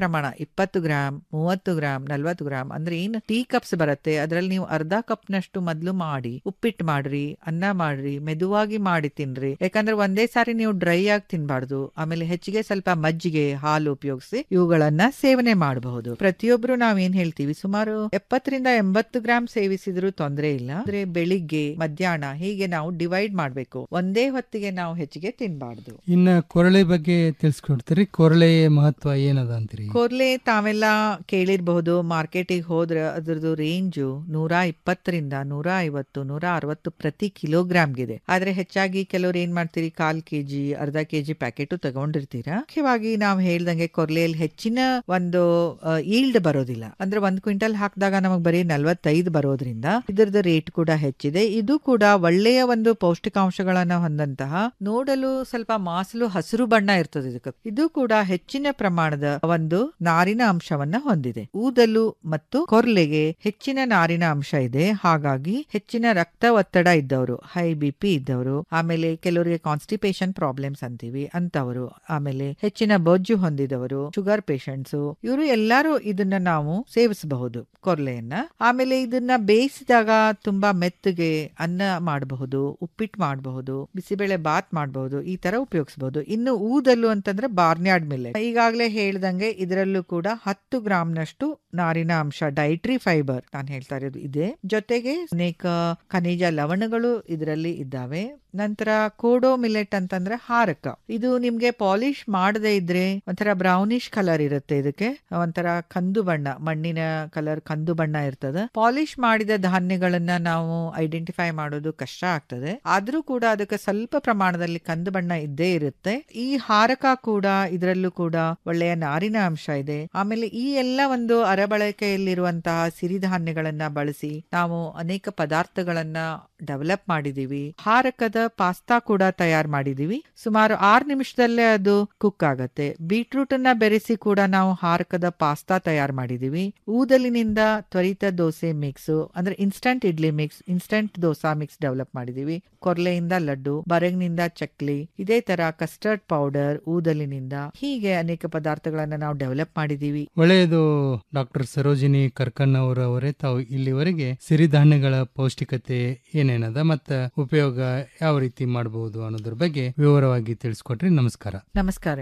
ಪ್ರಮಾಣ ಇಪ್ಪತ್ತು ಗ್ರಾಮ್ ಮೂವತ್ತು ಗ್ರಾಮ್ ನಲ್ವತ್ತು ಗ್ರಾಮ್ ಅಂದ್ರೆ ಏನು ಟೀ ಕಪ್ಸ್ ಬರುತ್ತೆ ಅದ್ರಲ್ಲಿ ನೀವು ಅರ್ಧ ಕಪ್ನಷ್ಟು ಮೊದ್ಲು ಮಾಡಿ ಉಪ್ಪಿಟ್ಟು ಮಾಡ್ರಿ ಅನ್ನ ಮಾಡ್ರಿ ಮೆದುವಾಗಿ ಮಾಡಿ ತಿನ್ರಿ ಯಾಕಂದ್ರೆ ಒಂದೇ ಸಾರಿ ನೀವು ಡ್ರೈ ಆಗಿ ತಿನ್ಬಾರ್ದು ಆಮೇಲೆ ಹೆಚ್ಚಿಗೆ ಸ್ವಲ್ಪ ಮಜ್ಜಿಗೆ ಹಾಲು ಉಪಯೋಗಿಸಿ ಇವುಗಳನ್ನ ಸೇವನೆ ಮಾಡಬಹುದು ಪ್ರತಿಯೊಬ್ರು ನಾವೇನ್ ಹೇಳ್ತೀವಿ ಸುಮಾರು ಎಪ್ಪತ್ತರಿಂದ ಎಂಬತ್ತು ಗ್ರಾಮ್ ಸೇವಿಸಿದ್ರು ತೊಂದರೆ ಇಲ್ಲ ಅಂದ್ರೆ ಬೆಳಿಗ್ಗೆ ಮಧ್ಯಾಹ್ನ ಹೀಗೆ ನಾವು ಡಿವೈಡ್ ಮಾಡ್ಬೇಕು ಒಂದೇ ಹೊತ್ತಿಗೆ ನಾವು ಹೆಚ್ಚಿಗೆ ತಿನ್ಬಾರ್ದು ಇನ್ನ ಕೊರಳೆ ಬಗ್ಗೆ ತಿಳಿಸ್ಕೊಡ್ತೀರಿ ಕೊರಳೆ ಮಹತ್ವ ಏನದ ಅಂತೀರಿ ಕೊರ್ಲೆ ತಾವೆಲ್ಲ ಕೇಳಿರ್ಬಹುದು ಮಾರ್ಕೆಟಿಗೆ ಹೋದ್ರೆ ಅದ್ರದ್ದು ರೇಂಜು ನೂರ ಇಪ್ಪತ್ತರಿಂದ ನೂರ ಐವತ್ತು ನೂರ ಅರವತ್ತು ಪ್ರತಿ ಕಿಲೋಗ್ರಾಮ್ಗಿದೆ ಆದ್ರೆ ಹೆಚ್ಚಾಗಿ ಕೆಲವ್ರು ಏನ್ ಮಾಡ್ತೀರಿ ಕಾಲ್ ಕೆಜಿ ಅರ್ಧ ಕೆಜಿ ಪ್ಯಾಕೆಟ್ ತಗೊಂಡಿರ್ತೀರಾ ಮುಖ್ಯವಾಗಿ ನಾವು ಹೇಳ್ದಂಗೆ ಕೊರ್ಲೆಯಲ್ಲಿ ಹೆಚ್ಚಿನ ಒಂದು ಈಲ್ಡ್ ಬರೋದಿಲ್ಲ ಅಂದ್ರೆ ಒಂದ್ ಕ್ವಿಂಟಲ್ ಹಾಕಿದಾಗ ನಮಗ್ ಬರೀ ನಲ್ವತ್ತೈದು ಬರೋದ್ರಿಂದ ಇದ್ರದ್ದು ರೇಟ್ ಕೂಡ ಹೆಚ್ಚಿದೆ ಇದು ಕೂಡ ಒಳ್ಳೆಯ ಒಂದು ಪೌಷ್ಟಿಕಾಂಶಗಳನ್ನ ಹೊಂದಂತಹ ನೋಡಲು ಸ್ವಲ್ಪ ಮಾಸಲು ಹಸಿರು ಬಣ್ಣ ಇರ್ತದೆ ಇದಕ್ಕೆ ಇದು ಕೂಡ ಹೆಚ್ಚಿನ ಪ್ರಮಾಣದ ಒಂದು ನಾರಿನ ಅಂಶವನ್ನ ಹೊಂದಿದೆ ಊದಲು ಮತ್ತು ಕೊರ್ಲೆಗೆ ಹೆಚ್ಚಿನ ನಾರಿನ ಅಂಶ ಇದೆ ಹಾಗಾಗಿ ಹೆಚ್ಚಿನ ರಕ್ತ ಒತ್ತಡ ಇದ್ದವರು ಹೈ ಬಿ ಪಿ ಇದ್ದವರು ಆಮೇಲೆ ಕೆಲವರಿಗೆ ಕಾನ್ಸ್ಟಿಪೇಷನ್ ಪ್ರಾಬ್ಲಮ್ಸ್ ಅಂತೀವಿ ಅಂತವರು ಆಮೇಲೆ ಹೆಚ್ಚಿನ ಬೊಜ್ಜು ಹೊಂದಿದವರು ಶುಗರ್ ಪೇಷಂಟ್ಸ್ ಇವರು ಎಲ್ಲರೂ ಇದನ್ನ ನಾವು ಸೇವಿಸಬಹುದು ಕೊರ್ಲೆಯನ್ನ ಆಮೇಲೆ ಇದನ್ನ ಬೇಯಿಸಿದಾಗ ತುಂಬಾ ಮೆತ್ತಗೆ ಅನ್ನ ಮಾಡಬಹುದು ಉಪ್ಪಿಟ್ಟು ಮಾಡಬಹುದು ಬಿಸಿಬೇಳೆ ಬಾತ್ ಮಾಡಬಹುದು ಈ ತರ ಉಪಯೋಗಿಸಬಹುದು ಇನ್ನು ಊದಲು ಅಂತಂದ್ರೆ ಬಾರ್ನ್ಯಾರ್ಡ್ ಮಿಲ್ಲೆ ಈಗಾಗಲೇ ಹೇಳ್ದಂಗೆ ಇದರಲ್ಲೂ ಕೂಡ ಹತ್ತು ಗ್ರಾಮ್ನಷ್ಟು ನಾರಿನ ಅಂಶ ಡೈಟ್ರಿ ಫೈಬರ್ ನಾನು ಹೇಳ್ತಾ ಇರೋದು ಇದೆ ಜೊತೆಗೆ ಅನೇಕ ಖನಿಜ ಲವಣಗಳು ಇದರಲ್ಲಿ ಇದ್ದಾವೆ ನಂತರ ಕೋಡೋ ಮಿಲೆಟ್ ಅಂತಂದ್ರೆ ಹಾರಕ ಇದು ನಿಮ್ಗೆ ಪಾಲಿಶ್ ಮಾಡದೇ ಇದ್ರೆ ಒಂಥರ ಬ್ರೌನಿಶ್ ಕಲರ್ ಇರುತ್ತೆ ಇದಕ್ಕೆ ಒಂಥರ ಕಂದು ಬಣ್ಣ ಮಣ್ಣಿನ ಕಲರ್ ಕಂದು ಬಣ್ಣ ಇರ್ತದೆ ಪಾಲಿಶ್ ಮಾಡಿದ ಧಾನ್ಯಗಳನ್ನ ನಾವು ಐಡೆಂಟಿಫೈ ಮಾಡೋದು ಕಷ್ಟ ಆಗ್ತದೆ ಆದ್ರೂ ಕೂಡ ಅದಕ್ಕೆ ಸ್ವಲ್ಪ ಪ್ರಮಾಣದಲ್ಲಿ ಕಂದು ಬಣ್ಣ ಇದ್ದೇ ಇರುತ್ತೆ ಈ ಹಾರಕ ಕೂಡ ಇದರಲ್ಲೂ ಕೂಡ ಒಳ್ಳೆಯ ನಾರಿನ ಅಂಶ ಇದೆ ಆಮೇಲೆ ಈ ಎಲ್ಲ ಒಂದು ಅರಬಳಕೆಯಲ್ಲಿರುವಂತಹ ಸಿರಿಧಾನ್ಯಗಳನ್ನ ಬಳಸಿ ನಾವು ಅನೇಕ ಪದಾರ್ಥಗಳನ್ನ ಡೆವಲಪ್ ಮಾಡಿದೀವಿ ಹಾರಕದ ಪಾಸ್ತಾ ಕೂಡ ತಯಾರು ಮಾಡಿದೀವಿ ಸುಮಾರು ಆರು ನಿಮಿಷದಲ್ಲೇ ಅದು ಕುಕ್ ಆಗತ್ತೆ ಬೀಟ್ರೂಟ್ ಅನ್ನ ಬೆರೆಸಿ ಕೂಡ ನಾವು ಹಾರಕದ ಪಾಸ್ತಾ ತಯಾರು ಮಾಡಿದೀವಿ ಊದಲಿನಿಂದ ತ್ವರಿತ ದೋಸೆ ಮಿಕ್ಸ್ ಅಂದ್ರೆ instant idli mix instant dosa mix develop ಮಾಡಿದೀವಿ ಕೊರ್ಲೆಯಿಂದ ಲಡ್ಡು ಬರಗ್ನಿಂದ ಚಕ್ಲಿ ಇದೇ ತರ ಕಸ್ಟರ್ಡ್ ಪೌಡರ್ ಊದಲಿನಿಂದ ಹೀಗೆ ಅನೇಕ ಪದಾರ್ಥಗಳನ್ನ ನಾವು ಡೆವಲಪ್ ಮಾಡಿದೀವಿ ಒಳ್ಳೆಯದು ಡಾಕ್ಟರ್ ಸರೋಜಿನಿ ಕರ್ಕಣ್ಣವರವರೇ ತಾವು ಇಲ್ಲಿವರೆಗೆ ಸಿರಿಧಾನ್ಯಗಳ ಪೌಷ್ಟಿಕತೆ ಏನೇನದ ಮತ್ತ ಉಪಯೋಗ ಯಾವ ರೀತಿ ಮಾಡಬಹುದು ಅನ್ನೋದ್ರ ಬಗ್ಗೆ ವಿವರವಾಗಿ ತಿಳಿಸ್ಕೊಟ್ರಿ ನಮಸ್ಕಾರ ನಮಸ್ಕಾರ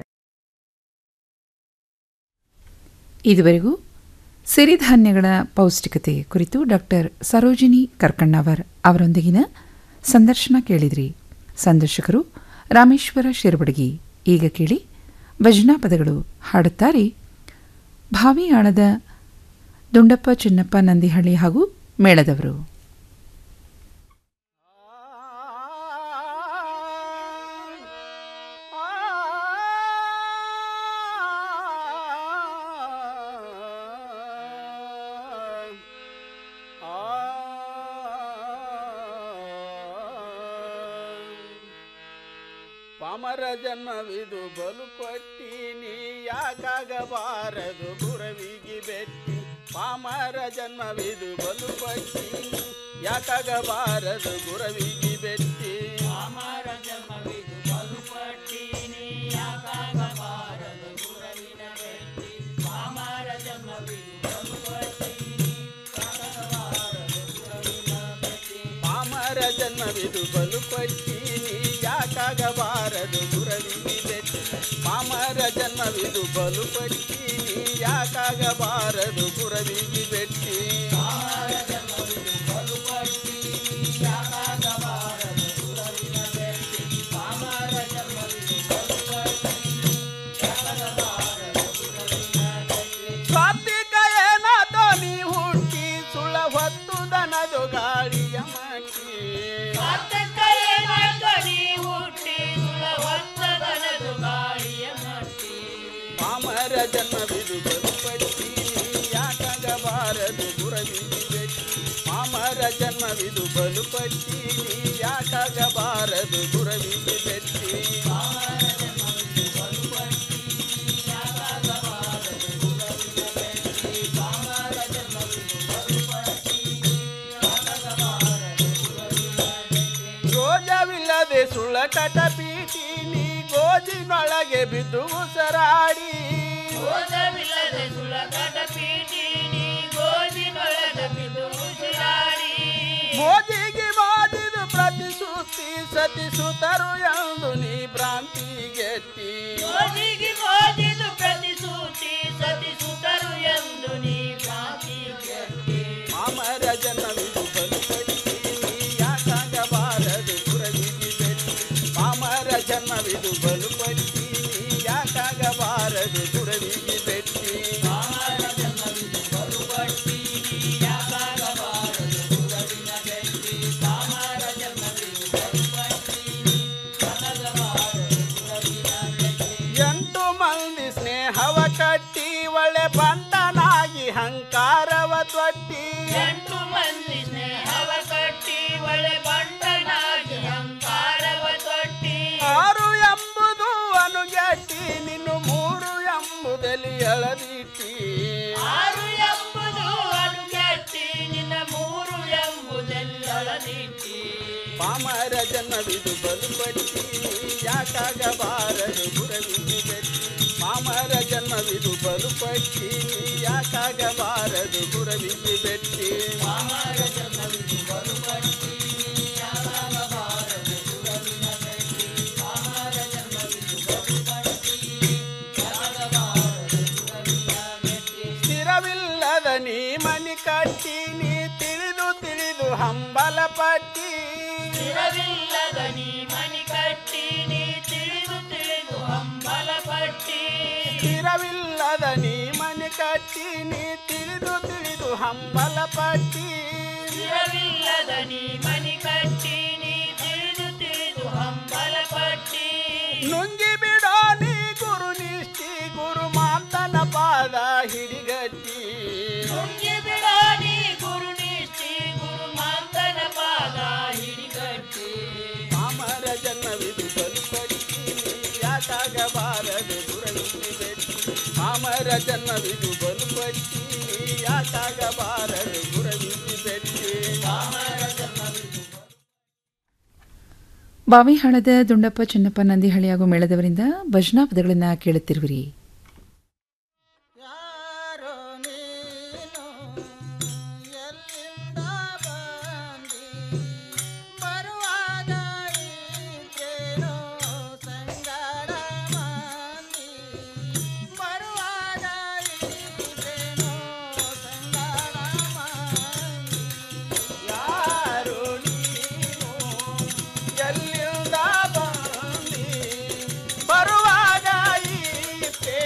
ಇದುವರೆಗೂ ಸಿರಿಧಾನ್ಯಗಳ ಪೌಷ್ಟಿಕತೆ ಕುರಿತು ಡಾಕ್ಟರ್ ಸರೋಜಿನಿ ಕರ್ಕಣ್ಣವರ್ ಅವರೊಂದಿಗಿನ ಸಂದರ್ಶನ ಕೇಳಿದ್ರಿ ಸಂದರ್ಶಕರು ರಾಮೇಶ್ವರ ಶಿರಬಡಗಿ ಈಗ ಕೇಳಿ ಭಜನಾ ಪದಗಳು ಹಾಡುತ್ತಾರೆ ಭಾವಿಯಾಳದ ದುಂಡಪ್ಪ ಚಿನ್ನಪ್ಪ ನಂದಿಹಳ್ಳಿ ಹಾಗೂ ಮೇಳದವರು ಪಾಮರ ಜನ್ಮವಿದು ಬಲು ಕೊಟ್ಟಿನಿ ಯಾಕಾಗಬಾರದು ಗುರವಿಗಿ ಬೆಟ್ಟಿ ಪಾಮರ ಜನ್ಮವಿದು ಬಲು ಕೊಟ್ಟಿನಿ ಯಾಕಾಗಬಾರದು ಗುರವಿಗಿ ಬೆಟ್ಟಿ ಪಾಮರ ಜನ್ಮವಿದು ಬಲು ಕೊಟ್ಟಿನಿ ಯಾಕಾಗಬಾರದು ಗುರವಿನ ಬೆಟ್ಟಿ ಪಾಮರ ಜನ್ಮವಿದು ಬಲು ಕೊಟ್ಟಿನಿ ಪಾಮರ ಜನ್ಮವಿದು ಬಲು ಕೊಟ್ಟಿನಿ ಯಾಕಾಗಬಾರದು ಗುರವಿಗಿ ಬೆಟ್ಟಿ ಪಾಮರ ಜನ್ಮವಿದು ಬಲು ಕೊಟ್ಟಿನಿ ಯಾಕಾಗಬಾರದು ಗುರವಿಗಿ ಬೆಟ್ಟಿ ಸ್ವಾತಿಕ ಏನಾದೋ ನೀ ಹುಟ್ಟಿ ಸುಳ ಹೊತ್ತು ದನದು ಗಾಳಿಯ ಮಟ್ಟಿ ಪಾಮರ ಜನ್ಮವಿದು ಬಲುಪಟ್ಟಿ ಯಾಕಾಗಬಾರದು ಗುರವಿಗಿ ಬೆಟ್ಟಿ ಪಾಮರ ಜನ್ಮವಿದು ಬಲುಪಟ್ಟಿ ಯಾಕಾಗಬಾರದು ಗುರವಿಗಿ ಬೆಟ್ಟಿ ರೋಜವಿಲ್ಲದೆ ಸುಳ್ಳ ಕಟ ಪೀಟಿ ನೀ ಗೋಜಿನೊಳಗೆ ಬಿದ್ದು ಉಸರಾಡಿ ರೋಗವಿಲ್ಲದೆ ಸುಳಕಟ ಪೀಟಿ ನೀ ಗೋಜಿನೊಳಗ ಬಿದ್ದು ಉಸಿರಾಡಿ ಮೋದಿಗೆ ಮಾಡಿದು ಪ್ರತಿಸುತ್ತಿ ಸತಿಸುತ್ತರು ಎಂದು ನೀ ಭ್ರಾಂತಿ ಗೆಟ್ಟಿ ಮೋದಿಗೆ ಮೋದಿದು ಪ್ರತಿಸೂತಿ ಸತಿಸುತ್ತರು ಎಂದು ನೀ ಭ್ರಾಂತಿ ಗೆಟ್ಟಿ ಮಾಮರ ಜನವಿದು ಬಲುಪಟ್ಟಿ ನೀ ಯಾಕಾಗಬಾರದು ಗುರವಿಗೆ ಬೆಟ್ಟಿ ಮಾಮರ ಜನ್ಮವಿದು ಬಲುಪಟ್ಟಿ ನೀ ಯಾಕಾಗಬಾರದು ಗುರವಿಗೆ ಬೆಟ್ಟಿ ಮಾಮರ ಜನ್ಮವಿದು ಬಲುಪಟ್ಟಿ ನೀ ಯಾಕಾಗಬಾರದು ಗುರವಿನ ಬೆಟ್ಟಿ ಮಾಮರ ಜನ್ಮವಿದು ಬಲುಪಟ್ಟಿ ನೀ ಯಾಕಾಗಬಾರದು ಗುರವಿನ ಬೆಟ್ಟಿ ಎಂಟು ಮಂದಿ ಸ್ನೇಹವ ಕಟ್ಟಿ ಒಳ್ಳೆ ಬಂಟನಾಗಿ ಹಂಕಾರವ ತೊಟ್ಟಿ ಎಂಟು ಮಂದಿ ಸ್ನೇಹವ ಕಟ್ಟಿ ಒಳ್ಳೆ ಬಂಟನಾಗಿ ಅಹಂಕಾರವ ತೊಟ್ಟಿ ಆರು ಎಂಬುದು ಅನುಗೆಟ್ಟಿ ನಿನ್ನು ಮೂರು ಎಂಬುದಲ್ಲಿ ಎಳದಿಟ್ಟಿ ಆರು ಎಂಬುದು ಅನುಗೆಟ್ಟಿ ನಿನ್ನ ಮೂರು ಎಂಬುದೆಲ್ಲಳದಿಟ್ಟಿ ಪಾಮರ ಜನ್ಮವಿದು ಬಲುಪಟ್ಟಿ ಯಾಕಾಗಬಾರದು ಗುರವಿಗೆ ಬೆಟ್ಟಿ ಪಾಮರ ಜನ್ಮವಿದು ಬಲುಪಟ್ಟಿ ಯಾಕಾಗಬಾರದು ಗುರವಿಗೆ ಬೆಟ್ಟಿ ಮಾಮರ ಜನ್ಮವಿದು ಬಲುಪಟ್ಟಿ ಯಾಕಾಗಬಾರದು ಗುರವಿನ ಬೆಟ್ಟಿ ಮಾಮರ ಜನ್ಮವಿದು ಬಲುಪಟ್ಟಿ ಯಾಕಾಗಬಾರದು ಗುರವಿನ ಬೆಟ್ಟಿ ಸ್ಥಿರವಿಲ್ಲದ ನೀ ಮನಿ ಕಟ್ಟಿ ನೀ ತಿಳಿದು ತಿಳಿದು ಹಂಬಲ ಪಟ್ಟಿ ಸ್ಥಿರವಿಲ್ಲದ ನೀ ಮನಿ ಕಟ್ಟಿ ನೀ ತಿಳಿದು ತಿಳಿದು ಹಂಬಲ ಪಟ್ಟಿ ಸ್ಥಿರವಿಲ್ಲದ ನೀ ಮನೆ ಕಟ್ಟಿ ನೀ ತಿಳಿದು ತಿಳಿದು ಹಂಬಲ ಪಟ್ಟಿ ಸ್ಥಿರವಿಲ್ಲದ ನೀ ಮನಿ ಕಟ್ಟಿ ನೀ ತಿಳಿದು ತಿಳಿದು ಹಂಬಲ ಪಟ್ಟಿ ನುಂಗಿ ಬಿಡೋ ನೀ ಗುರು ನಿಷ್ಠಿ ಗುರು ಮಾತನ ಪಾದ ಹಿಡಿಗಟ್ಟಿ ನುಂಗಿ ಬಿಡೋ ನೀ ಗುರು ನಿಷ್ಠಿ ಗುರು ಮಾತನ ಪಾದ ಹಿಡಿಗಟ್ಟಿ ಮಾಮರ ಜನ್ಮವಿದು ಬಲುಪಟ್ಟಿ ನೀ ಯಾಕಾಗಬಾರದು ಗುರವಿಗೆ ಬೆಟ್ಟಿ ಮಾಮರ ಜನ್ಮವಿದು ಬಲುಪಟ್ಟಿ ನೀ ಯಾಕಾಗಬಾರದು ಗುರವಿಗೆ ಬೆಟ್ಟಿ ಮಾಮರ ಜನ್ಮವಿದು ಬಾವಿಹಾಳದ ದುಂಡಪ್ಪ ಚೆನ್ನಪ್ಪ ನಂದಿಹಳ್ಳಿ ಹಾಗೂ ಮೇಳದವರಿಂದ ಭಜನಾ ಪದಗಳನ್ನು ಕೇಳುತ್ತಿರುವಿರಿ ಬರುವಾಗ ಇದ್ರೇನೋ ಸಂಗಡ ಮಂದಿ ಬರುವಾಗ ಇದ್ರೇನೋ ಸಂಗಡ ಮಂದಿ ಯಾರು ನೀನು ಎಲ್ಲಿಂದ ಬಂದಿ ಬರುವಾಗ ಈ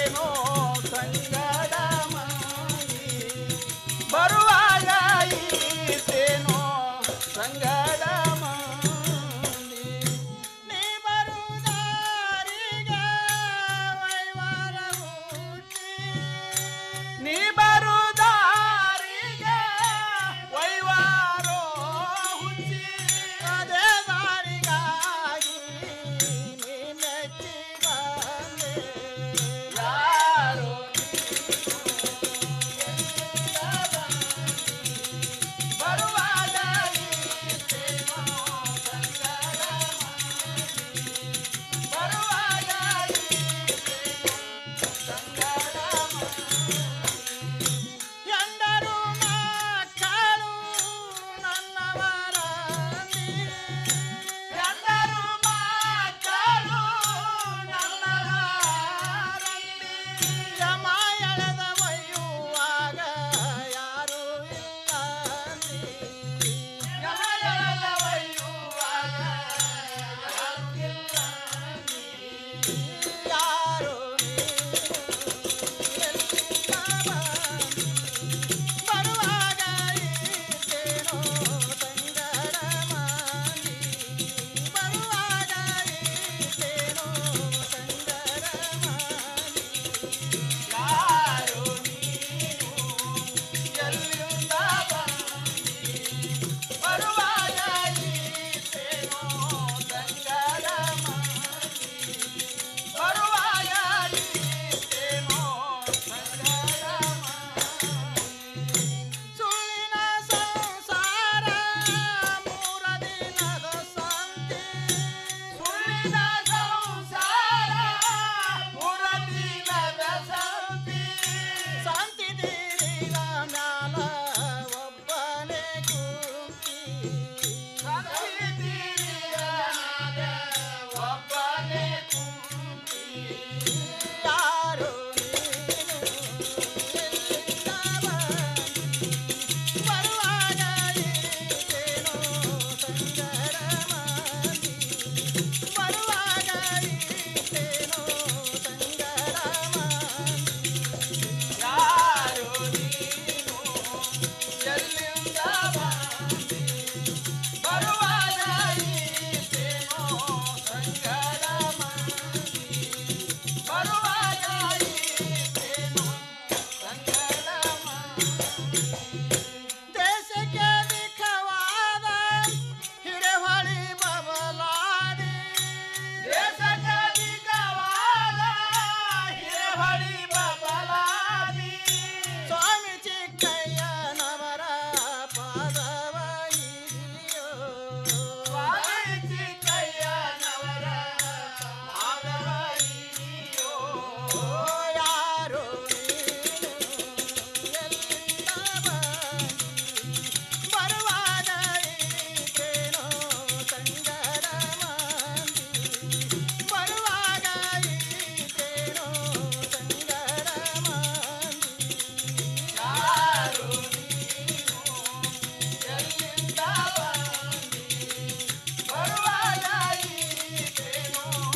ಕಾಲ